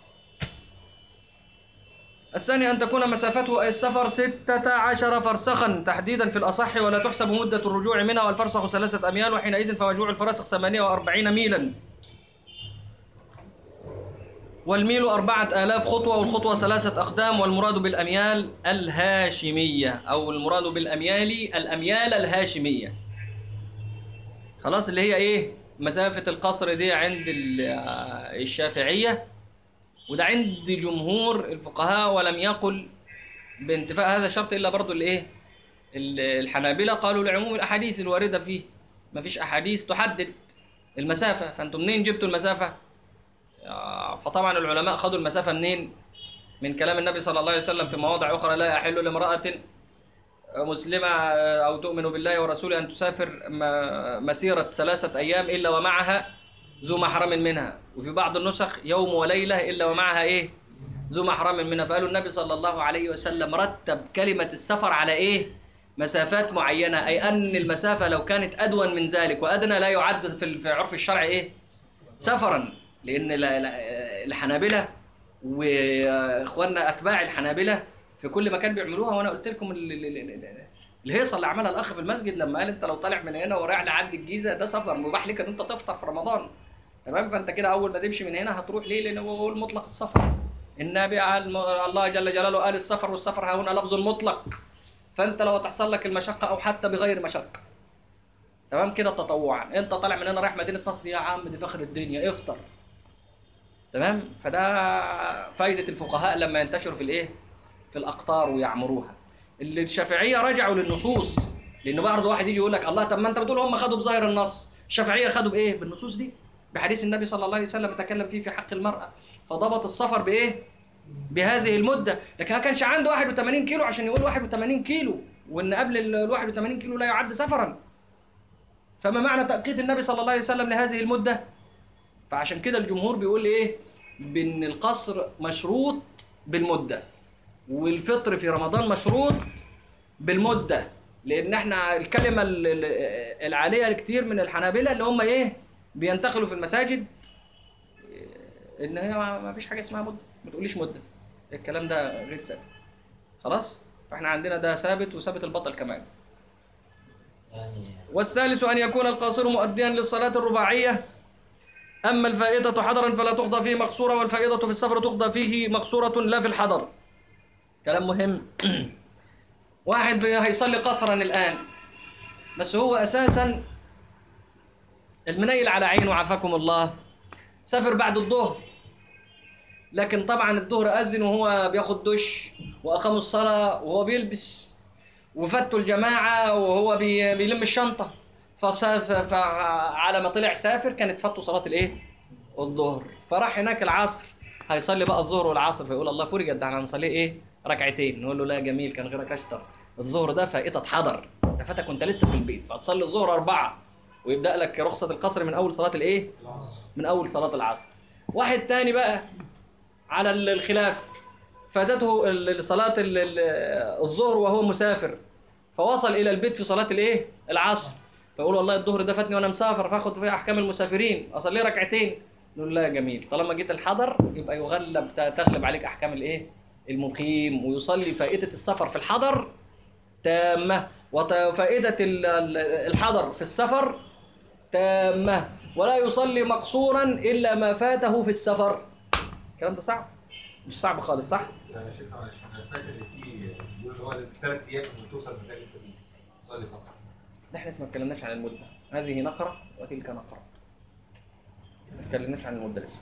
الثاني أن تكون مسافته أي السفر ستة عشر فرسخا تحديدا في الأصح ولا تحسب مدة الرجوع منها والفرسخ ثلاثة أميال وحينئذ فمجموع الفراسخ ثمانية وأربعين ميلا والميل أربعة آلاف خطوة والخطوة ثلاثة أقدام والمراد بالأميال الهاشمية أو المراد بالأميال الأميال الهاشمية خلاص اللي هي إيه مسافة القصر دي عند ال- الشافعية وده عند جمهور الفقهاء ولم يقل بانتفاء هذا الشرط الا برضه الايه ال- الحنابلة قالوا لعموم الاحاديث الوارده فيه ما فيش احاديث تحدد المسافه فانتم منين جبتوا المسافه آه، فطبعا العلماء خدوا المسافه منين من كلام النبي صلى الله عليه وسلم في مواضع اخرى لا يحل لامراه مسلمة أو تؤمن بالله ورسوله أن تسافر م- مسيرة ثلاثة أيام إلا ومعها ذو محرم منها وفي بعض النسخ يوم وليلة إلا ومعها إيه ذو محرم منها فقالوا النبي صلى الله عليه وسلم رتب كلمة السفر على إيه مسافات معينة أي أن المسافة لو كانت أدون من ذلك وأدنى لا يعد في ال- في عرف الشرع إيه سفرا لأن ال- ال- الحنابلة وإخواننا أتباع الحنابلة في كل مكان بيعملوها وانا قلت لكم ال- ال- ال- ال- الهيصه اللي عملها الاخ في المسجد لما قال انت لو طالع من هنا ورايح لعند الجيزه ده سفر مباح لك ان انت تفطر في رمضان تمام فانت كده اول ما تمشي من هنا هتروح ليه لان هو هو المطلق السفر النبي قال الله جل جلاله قال السفر والسفر ها هنا لفظ مطلق فانت لو تحصل لك المشقه او حتى بغير مشقه تمام كده تطوعا انت طالع من هنا رايح مدينه نصر يا عم دي فخر الدنيا افطر تمام فده فايده الفقهاء لما ينتشروا في الايه في الاقطار ويعمروها اللي الشافعيه رجعوا للنصوص لانه برضه واحد يجي يقول لك الله طب ما انت بتقول هم خدوا بظاهر النص الشافعيه خدوا بايه بالنصوص دي بحديث النبي صلى الله عليه وسلم تكلم فيه في حق المراه فضبط السفر بايه بهذه المده لكن ما كانش عنده 81 كيلو عشان يقول 81 كيلو وان قبل ال 81 كيلو لا يعد سفرا فما معنى تأقيت النبي صلى الله عليه وسلم لهذه المده فعشان كده الجمهور بيقول ايه بان القصر مشروط بالمده والفطر في رمضان مشروط بالمده لان احنا الكلمه ال- ال- العاليه لكتير من الحنابله اللي هم ايه بينتقلوا في المساجد إيه، ان هي ما ما فيش حاجه اسمها مده ما تقوليش مده الكلام ده غير ثابت خلاص فاحنا عندنا ده ثابت وثابت البطل كمان يعني والثالث أن يكون القاصر مؤديا للصلاة الرباعية أما الفائتة حضرا فلا تقضى فيه مقصورة والفائتة في السفر تقضى فيه مقصورة لا في الحضر كلام مهم واحد هيصلي قصرا الآن بس هو أساسا المنيل على عينه عافاكم الله سافر بعد الظهر لكن طبعا الظهر أذن وهو بياخد دش وأقاموا الصلاة وهو بيلبس وفاتوا الجماعة وهو بي- بيلم الشنطة فساف- فعلى ما طلع سافر كانت فاتوا صلاة الايه؟ الظهر فراح هناك العصر هيصلي بقى الظهر والعصر فيقول الله فرجت ده احنا هنصليه ايه؟ ركعتين نقول له لا جميل كان غيرك اشطر الظهر ده فائتة حضر ده فاتك وانت لسه في البيت فهتصلي الظهر أربعة ويبدأ لك رخصة القصر من أول صلاة الايه؟ من أول صلاة العصر واحد تاني بقى على ال- الخلاف فاتته ال- ال- صلاة ال- ال- الظهر وهو مسافر فوصل إلى البيت في صلاة الإيه؟ العصر فيقول والله الظهر ده فاتني وأنا مسافر فاخد فيه أحكام المسافرين أصلي ركعتين نقول لا جميل طالما جيت الحضر يبقى يغلب ت- تغلب عليك أحكام الإيه؟ المقيم ويصلي فائدة السفر في الحضر تامة وفائدة ال- ال- الحضر في السفر تامة ولا يصلي مقصورا إلا ما فاته في السفر الكلام ده صعب مش صعب خالص صح؟ انا شايف معلش انا سمعت ان في بيقول اللي هو ثلاث ايام لما توصل من انت تصلي قصر لا احنا لسه ما اتكلمناش عن المدة هذه نقرة وتلك نقرة ما اتكلمناش عن المدة لسه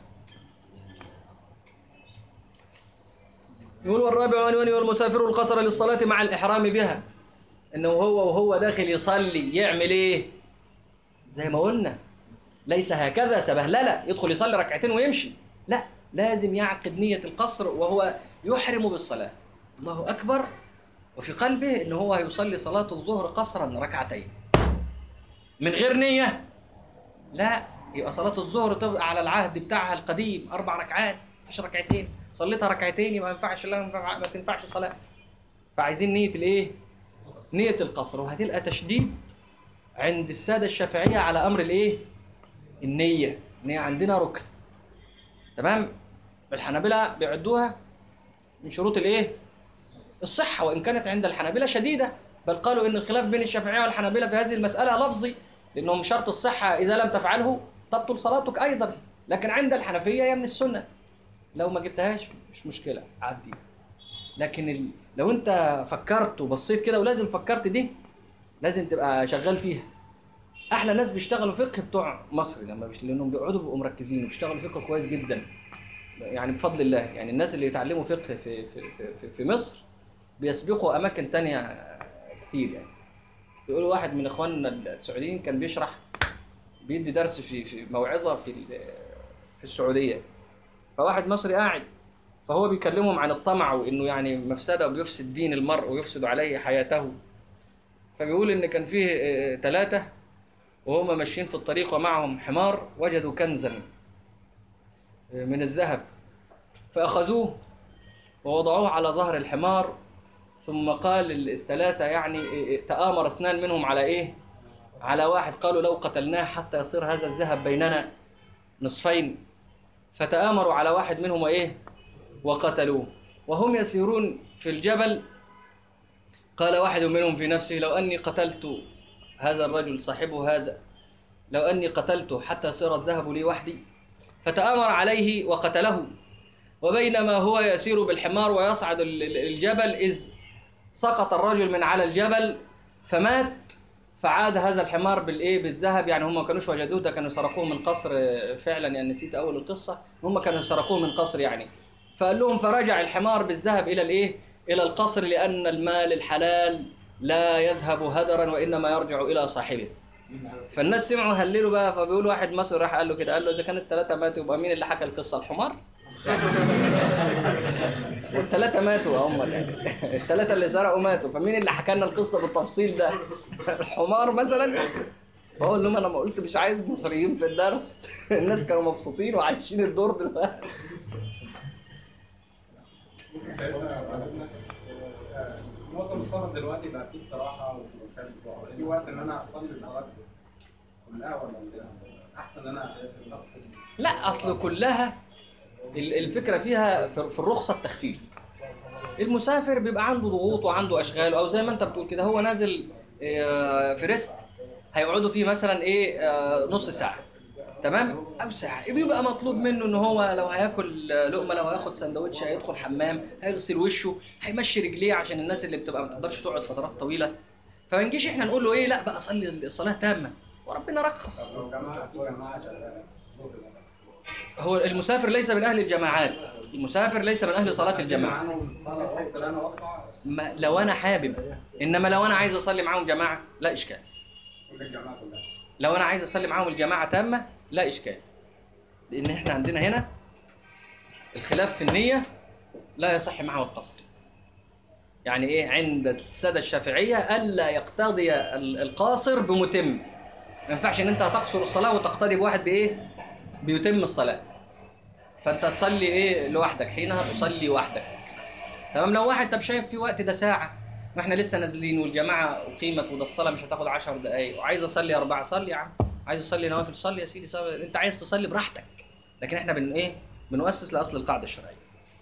يقول والرابع عنوان والمسافر القصر للصلاة مع الإحرام بها إنه هو وهو داخل يصلي يعمل إيه؟ زي ما قلنا ليس هكذا سبهللة يدخل يصلي ركعتين ويمشي لا لازم يعقد نية القصر وهو يحرم بالصلاة الله أكبر وفي قلبه إن هو هيصلي صلاة الظهر قصرا ركعتين من غير نية لا يبقى صلاة الظهر تبقى على العهد بتاعها القديم أربع ركعات مش ركعتين صليتها ركعتين يبقى ما ينفعش لا ما تنفعش صلاة فعايزين نية الإيه؟ نية القصر وهتلقى تشديد عند السادة الشافعية على أمر الإيه؟ النية النية عندنا ركن تمام؟ الحنابلة بيعدوها من شروط الإيه؟ الصحة وإن كانت عند الحنابلة شديدة بل قالوا إن الخلاف بين الشافعية والحنابلة في هذه المسألة لفظي لأنهم شرط الصحة إذا لم تفعله تبطل صلاتك أيضا لكن عند الحنفية هي من السنة لو ما جبتهاش مش مشكلة عدي لكن ال... لو أنت فكرت وبصيت كده ولازم فكرت دي لازم تبقى شغال فيها أحلى ناس بيشتغلوا فقه بتوع مصر لما بيش... لأنهم بيقعدوا بيبقوا مركزين وبيشتغلوا فقه كويس جدا يعني بفضل الله يعني الناس اللي يتعلموا فقه في في في, في, في مصر بيسبقوا اماكن تانية كتير يعني يقول واحد من اخواننا السعوديين كان بيشرح بيدي درس في في موعظه في ال- في السعوديه فواحد مصري قاعد فهو بيكلمهم عن الطمع وانه يعني مفسده وبيفسد دين المرء ويفسد عليه حياته فبيقول ان كان فيه ثلاثه وهم ماشيين في الطريق ومعهم حمار وجدوا كنزا آه، من الذهب فاخذوه ووضعوه على ظهر الحمار ثم قال الثلاثه يعني آه، آه، تآمر اثنان منهم على ايه على واحد قالوا لو قتلناه حتى يصير هذا الذهب بيننا نصفين فتآمروا على واحد منهم وإيه وقتلوه وهم يسيرون في الجبل قال واحد منهم في نفسه لو أني قتلت هذا الرجل صاحبه هذا لو أني قتلته حتى يصير الذهب لي وحدي فتآمر عليه وقتله وبينما هو يسير بالحمار ويصعد ال- ال- الجبل إذ سقط الرجل من على الجبل فمات فعاد هذا الحمار بالايه بالذهب يعني هم ما كانوش وجدوه ده كانوا سرقوه من قصر آه، فعلا يعني نسيت اول القصه هم كانوا سرقوه من قصر يعني فقال لهم فرجع الحمار بالذهب الى الايه الى القصر لان المال الحلال لا يذهب هدرا وانما يرجع الى صاحبه فالناس سمعوا هللوا بقى فبيقول واحد مصري راح قال له كده قال له اذا كان الثلاثه ماتوا يبقى مين اللي حكى القصه الحمار والثلاثه ماتوا هم يعني الثلاثه اللي سرقوا ماتوا فمين اللي حكى لنا القصه بالتفصيل ده الحمار مثلا بقول لهم انا ما قلت مش عايز مصريين في الدرس الناس كانوا مبسوطين وعايشين الدور دلوقتي سيدنا بعدنا آه، معظم الصلاة دلوقتي بقى فيه استراحة ومساجد في وقت ان انا اصلي الصلاة كلها ولا احسن ان انا اقصد لا اصل كلها ال- الفكره فيها في في الرخصه التخفيف المسافر بيبقى عنده ضغوط وعنده اشغال او زي ما انت بتقول كده هو نازل آه، في ريست هيقعدوا فيه مثلا ايه آه، نص ساعه تمام او ساعه بيبقى مطلوب منه ان هو لو هياكل لقمه لو هياخد سندوتش هيدخل حمام هيغسل وشه هيمشي رجليه عشان الناس اللي بتبقى ما تقدرش تقعد فترات طويله فما نجيش احنا نقول له ايه لا بقى صلي الصلاه تامه وربنا رخص لو جماعة في جماعة شغالة ظهر مثلا هو المسافر ليس من اهل الجماعات المسافر ليس من اهل صلاه الجماعه عنهم الصلاة بحيث ان انا اقطع ما لو انا حابب انما لو انا عايز اصلي معاهم جماعه لا اشكال كل الجماعة كلها لو انا عايز اصلي معاهم الجماعه تامه لا اشكال لان احنا عندنا هنا الخلاف في النيه لا يصح معه القصر يعني ايه عند الساده الشافعيه الا يقتضي ال- القاصر بمتم ما ينفعش ان انت هتقصر الصلاه وتقتدي بواحد بايه بيتم الصلاه فانت تصلي ايه لوحدك حينها تصلي وحدك تمام لو واحد طب شايف في وقت ده ساعه واحنا لسه نازلين والجماعه اقيمت وده الصلاه مش هتاخد 10 دقائق وعايز اصلي اربعه صلي يا عم عايز اصلي نوافل صلي يا سيدي صلي. انت عايز تصلي براحتك لكن احنا بن ايه بنؤسس لاصل القاعده الشرعيه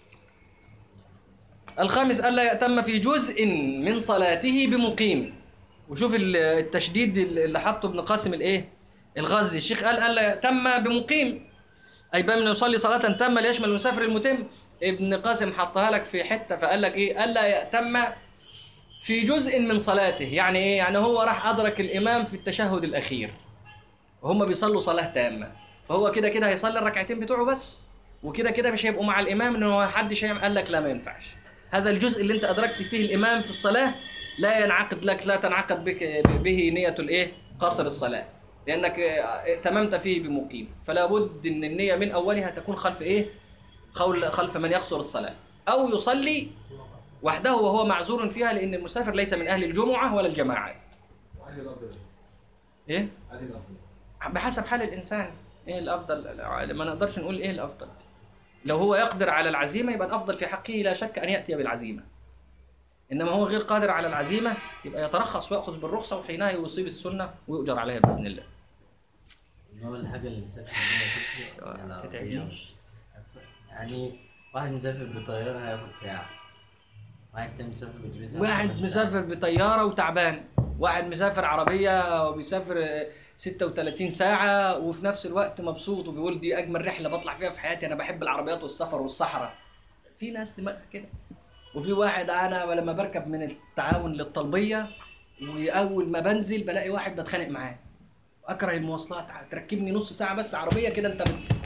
الخامس الا يأتم في جزء من صلاته بمقيم وشوف ال- التشديد اللي حطه ابن قاسم الايه الغازي الشيخ قال الا يأتم بمقيم اي بمن يصلي صلاه تامه ليشمل المسافر المتم ابن قاسم حطها لك في حته فقال لك ايه الا يأتم في جزء من صلاته يعني ايه يعني هو راح ادرك الامام في التشهد الاخير وهم بيصلوا صلاه تامه فهو كده كده هيصلي الركعتين بتوعه بس وكده كده مش هيبقوا مع الامام ان هو حدش هيعمل قال لك لا ما ينفعش هذا الجزء اللي انت ادركت فيه الامام في الصلاه لا ينعقد لك لا تنعقد بك به نيه الايه قصر الصلاه لانك اه، تممت فيه بمقيم فلا بد ان النيه من اولها تكون خلف ايه خول- خلف من يقصر الصلاه او يصلي وحده وهو معذور فيها لان المسافر ليس من اهل الجمعه ولا الجماعات علي الافضل ايه علي الافضل بحسب حال الانسان ايه الافضل ما نقدرش نقول ايه الافضل لو هو يقدر على العزيمه يبقى الافضل في حقه لا شك ان ياتي بالعزيمه انما هو غير قادر على العزيمه يبقى يترخص وياخذ بالرخصه وحينها يصيب السنه ويؤجر عليها باذن الله إن هو الحاجة اللي مسافر بيها تفرق ما تتعبنيش. يعني واحد مسافر بطيارة هياخد ساعة واحد تاني مسافر بأتوبيس هياخد واحد ساعة. مسافر بطياره وتعبان واحد مسافر عربيه وبيسافر آه، 36 ساعه وفي نفس الوقت مبسوط وبيقول دي اجمل رحله بطلع فيها في حياتي انا بحب العربيات والسفر والصحراء في ناس دماغها كده وفي واحد انا لما بركب من التعاون للطلبيه واول ما بنزل بلاقي واحد بتخانق معاه اكره المواصلات تركبني نص ساعه بس عربيه كده انت بت...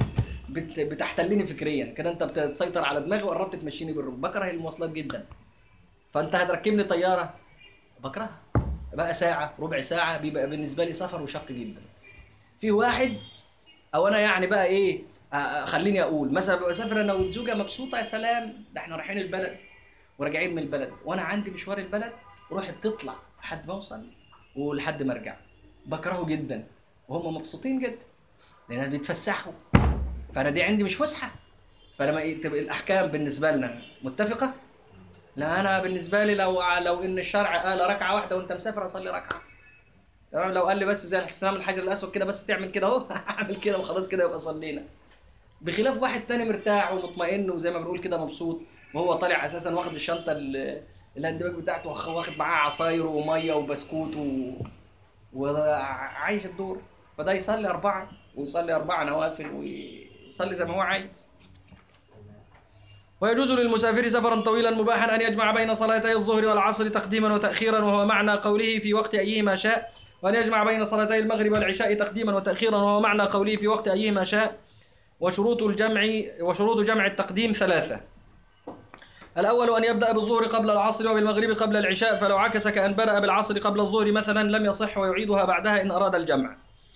بت... بتحتلني فكريا كده انت بتسيطر على دماغي وقربت تمشيني بالركب بكره المواصلات جدا فانت هتركبني طياره بكرهها بقى ساعه ربع ساعه بيبقى بالنسبه لي سفر وشق جدا في واحد او انا يعني بقى ايه آه، آه، خليني اقول مثلا ببقى بسافر انا والزوجه مبسوطه يا سلام ده احنا رايحين البلد وراجعين من البلد وانا عندي مشوار البلد روحي بتطلع لحد ما اوصل ولحد ما ارجع بكرهه جدا وهم مبسوطين جدا لان بيتفسحوا فانا دي عندي مش فسحه فلما إيه تبقى الاحكام بالنسبه لنا متفقه لا انا بالنسبه لي لو لو ان الشرع قال ركعه واحده وانت مسافر اصلي ركعه تمام لو قال لي بس زي الاستلام الحجر الاسود كده بس تعمل كده اهو اعمل كده وخلاص كده يبقى صلينا بخلاف واحد تاني مرتاح ومطمئن وزي ما بنقول كده مبسوط وهو طالع اساسا واخد الشنطه ال- الهاند باج بتاعته واخ- واخد معاه عصاير وميه وبسكوت و... وعايش الدور فده يصلي اربعه ويصلي اربعه نوافل ويصلي زي ما هو عايز ويجوز للمسافر سفرا طويلا مباحا ان يجمع بين صلاتي الظهر والعصر تقديما وتاخيرا وهو معنى قوله في وقت ايهما شاء وان يجمع بين صلاتي المغرب والعشاء تقديما وتاخيرا وهو معنى قوله في وقت ايهما شاء وشروط الجمع وشروط جمع التقديم ثلاثه الأول أن يبدأ بالظهر قبل العصر وبالمغرب قبل العشاء فلو عكس كأن بدأ بالعصر قبل الظهر مثلا لم يصح ويعيدها بعدها إن أراد الجمع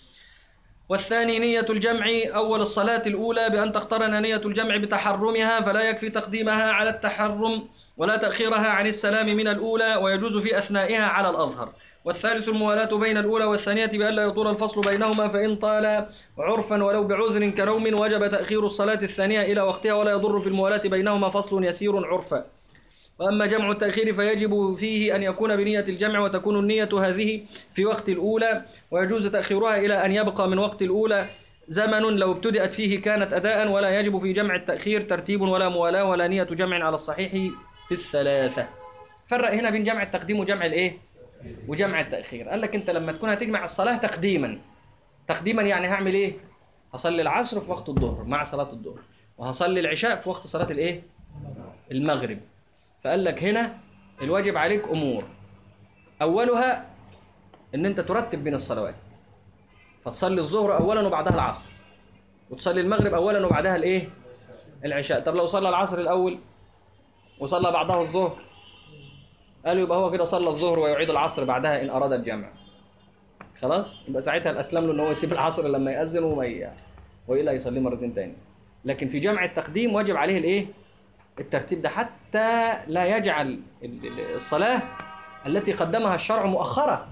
والثاني نية الجمع أول الصلاة الأولى بأن تقترن نية الجمع بتحرمها فلا يكفي تقديمها على التحرم ولا تأخيرها عن السلام من الأولى ويجوز في أثنائها على الأظهر والثالث الموالاة بين الأولى والثانية بألا يطول الفصل بينهما فإن طال عرفا ولو بعذر كنوم وجب تأخير الصلاة الثانية إلى وقتها ولا يضر في الموالاة بينهما فصل يسير عرفا وأما جمع التأخير فيجب فيه أن يكون بنية الجمع وتكون النية هذه في وقت الأولى ويجوز تأخيرها إلى أن يبقى من وقت الأولى زمن لو ابتدأت فيه كانت أداء ولا يجب في جمع التأخير ترتيب ولا موالاة ولا نية جمع على الصحيح في الثلاثة فرق هنا بين جمع التقديم وجمع الإيه؟ وجمع التأخير قال لك أنت لما تكون هتجمع الصلاة تقديما تقديما يعني هعمل إيه؟ هصلي العصر في وقت الظهر مع صلاة الظهر وهصلي العشاء في وقت صلاة الإيه؟ المغرب فقال لك هنا الواجب عليك امور اولها ان انت ترتب بين الصلوات فتصلي الظهر اولا وبعدها العصر وتصلي المغرب اولا وبعدها الايه العشاء طب لو صلى العصر الاول وصلى بعدها الظهر قالوا يبقى هو كده صلى الظهر ويعيد العصر بعدها ان اراد الجمع خلاص يبقى ساعتها الاسلم له ان هو يسيب العصر لما ياذن وما ي... والا يصلي مرتين تاني لكن في جمع التقديم واجب عليه الايه الترتيب ده حتى لا يجعل ال- ال- الصلاة التي قدمها الشرع مؤخرة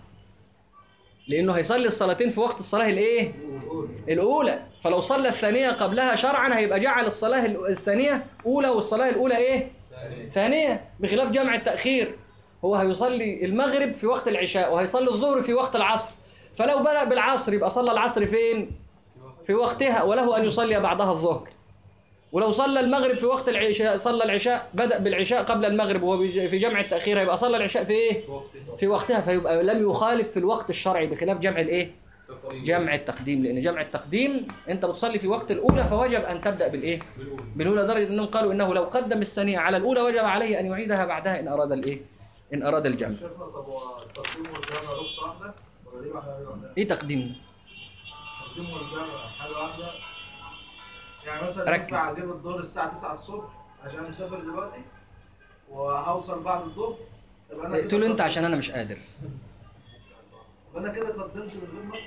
لأنه هيصلي الصلاتين في وقت الصلاة الإيه؟ الأولى فلو صلى الثانية قبلها شرعا هيبقى جعل الصلاة ال- الثانية أولى والصلاة الأولى إيه؟ ثانية بخلاف جمع التأخير هو هيصلي المغرب في وقت العشاء وهيصلي الظهر في وقت العصر فلو بدأ بالعصر يبقى صلى العصر فين؟ في وقتها وله أن يصلي بعدها الظهر ولو صلى المغرب في وقت العشاء صلى العشاء بدأ بالعشاء قبل المغرب وهو بيج- في جمع التأخير هيبقى صلى العشاء في ايه؟ في وقتها فيبقى لم يخالف في الوقت الشرعي بخلاف جمع الايه؟ جمع التقديم لأن جمع التقديم أنت بتصلي في وقت الأولى فوجب أن تبدأ بالإيه؟ بالأولى لدرجة أنهم قالوا إنه لو قدم الثانية على الأولى وجب عليه أن يعيدها بعدها إن أراد الإيه؟ إن أراد الجمع. شايفنا طب هو التقديم والجمع رخصة واحدة ولا دي واحدة غير واحدة؟ إيه تقديم؟ التقديم والجمع حاجة واحدة يعني مثلا ركز. ينفع اجيب الظهر الساعة 9 الصبح عشان مسافر دلوقتي وهوصل بعد الظهر يبقى انا قلت له أنت عشان أنا مش قادر. يبقى انا كده قدمت من غير ما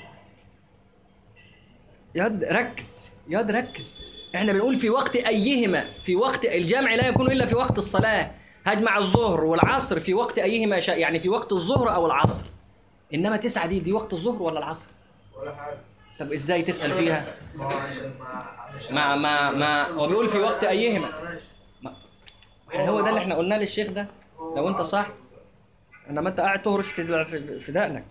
ياد ركز ياد ركز احنا بنقول في وقت ايهما في وقت الجمع لا يكون الا في وقت الصلاه هجمع الظهر والعصر في وقت ايهما شاء يعني في وقت الظهر او العصر انما تسعة دي دي وقت الظهر ولا العصر ولا حاجة طب ازاي تسال فيها ما هو عشان ما مش ما ما ما هو بيقول في وقت ايهما ماشي. يعني هو ده اللي احنا قلناه للشيخ ده لو انت صح انما انت قاعد تهرش في في- في دقنك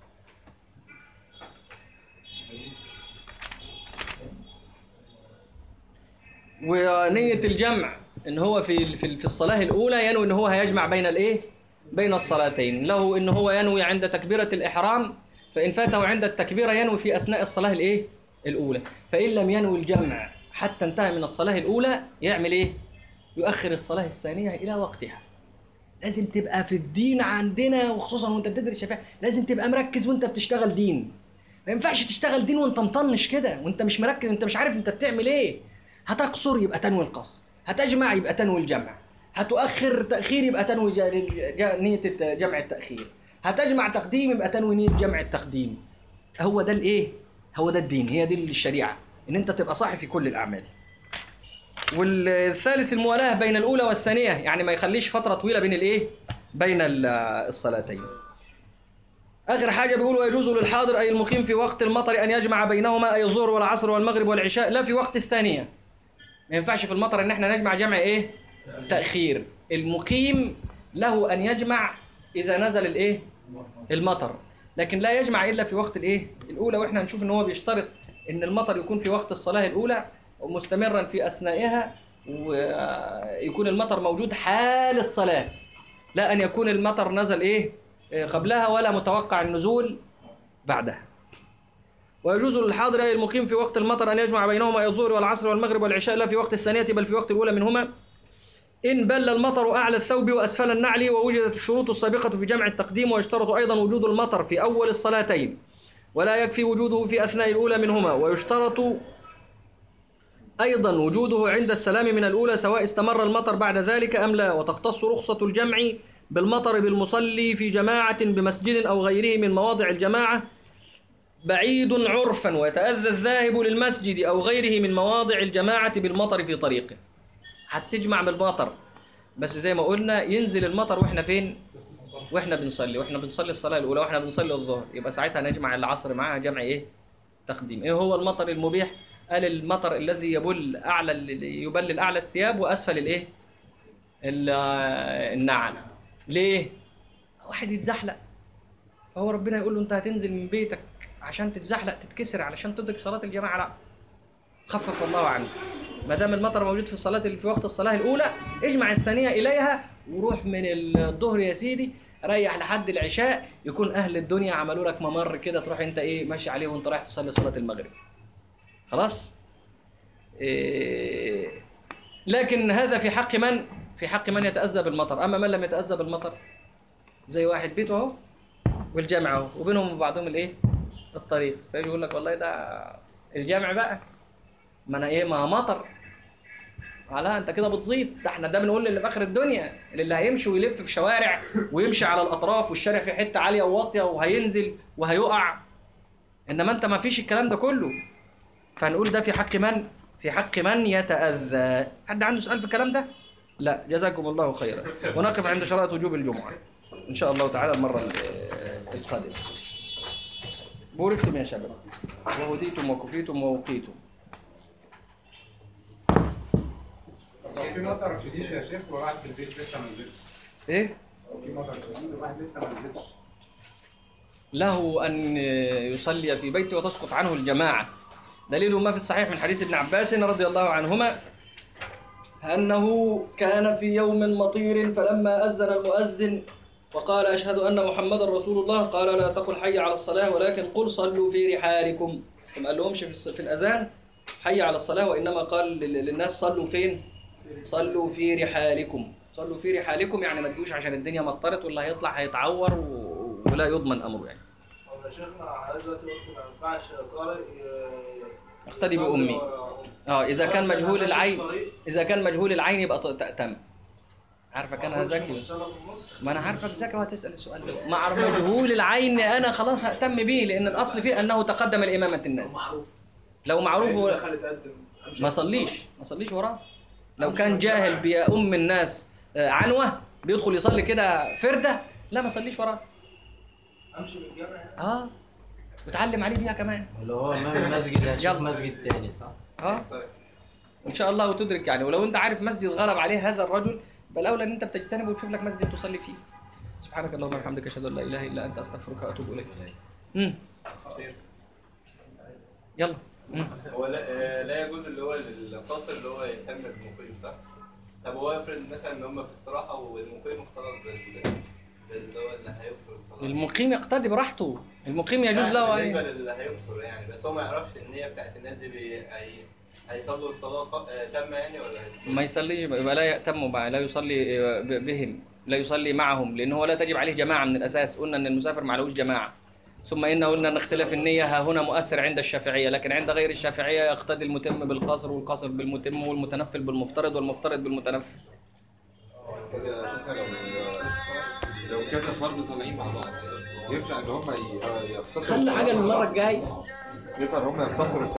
ونية الجمع ان هو في في في الصلاة الأولى ينوي ان هو هيجمع بين الايه؟ بين الصلاتين، له ان هو ينوي عند تكبيرة الإحرام فإن فاته عند التكبيرة ينوي في أثناء الصلاة الايه؟ الأولى، فإن لم ينوي الجمع حتى انتهى من الصلاة الأولى يعمل ايه؟ يؤخر الصلاة الثانية إلى وقتها. لازم تبقى في الدين عندنا وخصوصا وانت بتدرس شفاعة لازم تبقى مركز وانت بتشتغل دين ما ينفعش تشتغل دين وانت مطنش كده وانت مش مركز وانت مش عارف انت بتعمل ايه هتقصر يبقى تنوي القصر هتجمع يبقى تنوي الجمع هتؤخر تأخير يبقى تنوي جا- جا- نية الت- جمع التأخير هتجمع تقديم يبقى تنوي نية جمع التقديم هو ده الايه هو ده الدين هي دي الشريعة ان انت تبقى صاحي في كل الاعمال والثالث الموالاة بين الأولى والثانية يعني ما يخليش فترة طويلة بين الإيه؟ بين ال- الصلاتين. آخر حاجة بيقول ويجوز للحاضر أي المقيم في وقت المطر أن يجمع بينهما أي الظهر والعصر والمغرب والعشاء لا في وقت الثانية. ما ينفعش في المطر إن احنا نجمع جمع إيه؟ تأخير. المقيم له أن يجمع إذا نزل الإيه؟ المطر. لكن لا يجمع إلا في وقت الإيه؟ الأولى وإحنا هنشوف إن هو بيشترط إن المطر يكون في وقت الصلاة الأولى مستمرا في اثنائها ويكون المطر موجود حال الصلاه لا ان يكون المطر نزل ايه إيه قبلها ولا متوقع النزول بعدها ويجوز للحاضر اي المقيم في وقت المطر ان يجمع بينهما أي الظهر والعصر والمغرب والعشاء لا في وقت الثانيه بل في وقت الاولى منهما إن بل المطر أعلى الثوب وأسفل النعل ووجدت الشروط السابقة في جمع التقديم ويشترط أيضا وجود المطر في أول الصلاتين ولا يكفي وجوده في أثناء الأولى منهما ويشترط أيضا وجوده عند السلام من الأولى سواء استمر المطر بعد ذلك أم لا وتختص رخصة الجمع بالمطر بالمصلي في جماعة بمسجد أو غيره من مواضع الجماعة بعيد عرفا ويتأذى الذاهب للمسجد أو غيره من مواضع الجماعة بالمطر في طريقه هتجمع بالمطر بس زي ما قلنا ينزل المطر واحنا فين واحنا بنصلي واحنا بنصلي الصلاة الأولى واحنا بنصلي الظهر يبقى ساعتها نجمع العصر معاها جمع إيه تقديم إيه هو المطر المبيح قال المطر الذي يبل أعلى يبلل أعلى الثياب وأسفل الإيه ال- النعل ليه واحد يتزحلق فهو ربنا يقول له أنت هتنزل من بيتك عشان تتزحلق تتكسر علشان تدرك صلاة الجماعة لا خفف الله عنك ما دام المطر موجود في الصلاة في وقت الصلاة الأولى اجمع الثانية إليها وروح من الظهر يا سيدي ريح لحد العشاء يكون أهل الدنيا عملوا لك ممر كده تروح أنت إيه ماشي عليه وأنت رايح تصلي صلاة المغرب خلاص إيه لكن هذا في حق من في حق من يتأذى بالمطر أما من لم يتأذى بالمطر زي واحد بيته أهو والجامع أهو وبينهم وبعضهم الإيه الطريق فيجي يقول لك والله ده الجامع بقى ما انا ايه ما مطر لا انت كده بتزيد ده احنا ده بنقول للي في اخر الدنيا اللي هيمشي ويلف في شوارع ويمشي على الاطراف والشارع في حته عاليه وواطيه وهينزل وهيقع انما انت ما فيش الكلام ده كله فنقول ده في حق من في حق من يتاذى حد عنده سؤال في الكلام ده لا جزاكم الله خيرا ونقف عند شرائط وجوب الجمعه ان شاء الله تعالى المره ال- القادمه بوركتم يا شباب وهديتم وكفيتم ووقيتم لو في مطر شديد يا شيخ وواحد في البيت لسه ما نزلش ايه لو في مطر شديد وواحد لسه ما نزلش له أن يصلي في بيته وتسقط عنه الجماعة دليل ما في الصحيح من حديث ابن عباس رضي الله عنهما أنه كان في يوم مطير فلما أذن المؤذن وقال أشهد أن محمدا رسول الله قال لا تقل حي على الصلاة ولكن قل صلوا في رحالكم ما قال لهمش في الس- في الأذان حي على الصلاة وإنما قال لل- للناس صلوا فين صلوا في رحالكم صلوا في رحالكم يعني ما تجوش عشان الدنيا مطرت واللي هيطلع هيتعور و- ولا يضمن أمره يعني طب يا شيخنا على دلوقتي وقت ما ينفعش قارئ ي- اقتدي يصلي بأمي. ورا أمي. اه اذا كان ماشي مجهول في العين الطريق، اذا كان مجهول العين يبقى ت- تأتم عارفه كان ما أخرجش من ذكي الصلاة في النص. ما انا عارفك ذكي وهتسال السؤال ده مع مجهول العين انا خلاص ههتم به لان الاصل فيه انه تقدم لامامه الناس لو معروف هو دخل يتقدم. أمشي ما في الصلاة. صليش ما صليش وراه لو كان جاهل بأم الناس آه، عنوه بيدخل يصلي كده فرده لا ما صليش وراه امشي من الجامع يعني. اه وتعلم عليه بيها كمان اللي هو امام المسجد هشوف يلا. مسجد تاني صح؟ اه ان شاء الله وتدرك يعني ولو انت عارف مسجد غلب عليه هذا الرجل بل اولى ان انت بتجتنبه وتشوف لك مسجد تصلي فيه سبحانك اللهم وبحمدك اشهد ان لا اله الا انت استغفرك واتوب اليك امم يلا مم. هو لا, آه، لا يجوز اللي هو القاصر اللي هو يهتم بالمقيم صح؟ طب هو افرض مثلا ان هم في استراحه والمقيم اختلط بال باللي هو اللي هيفصل الصلاه المقيم يقتدي براحته المقيم يجوز له بالنسبه أن للي هيفصل يعني بس هو ما يعرفش النيه بتاعت الناس دي بي... هي... هيصلوا الصلاه ق- آه، تامه يعني ولا ما يصليش يبقى لا يأتم مع لا يصلي ب- بهم لا يصلي معهم لأن هو لا تجب عليه جماعة من الأساس قلنا أن المسافر ما عليهوش جماعة ثم إن قلنا أن اختلاف النية ها هنا مؤثر عند الشافعية لكن عند غير الشافعية يقتدي المتم بالقصر والقصر بالمتم والمتنفل بالمفترض والمفترض بالمتنفل كده شفنا لو لو كذا فرد طالعين مع بعض ينفع ان هم ي- يختصروا خلي حاجة الصلاة مع المرة بعض؟ الجاية ينفع ان هم يختصروا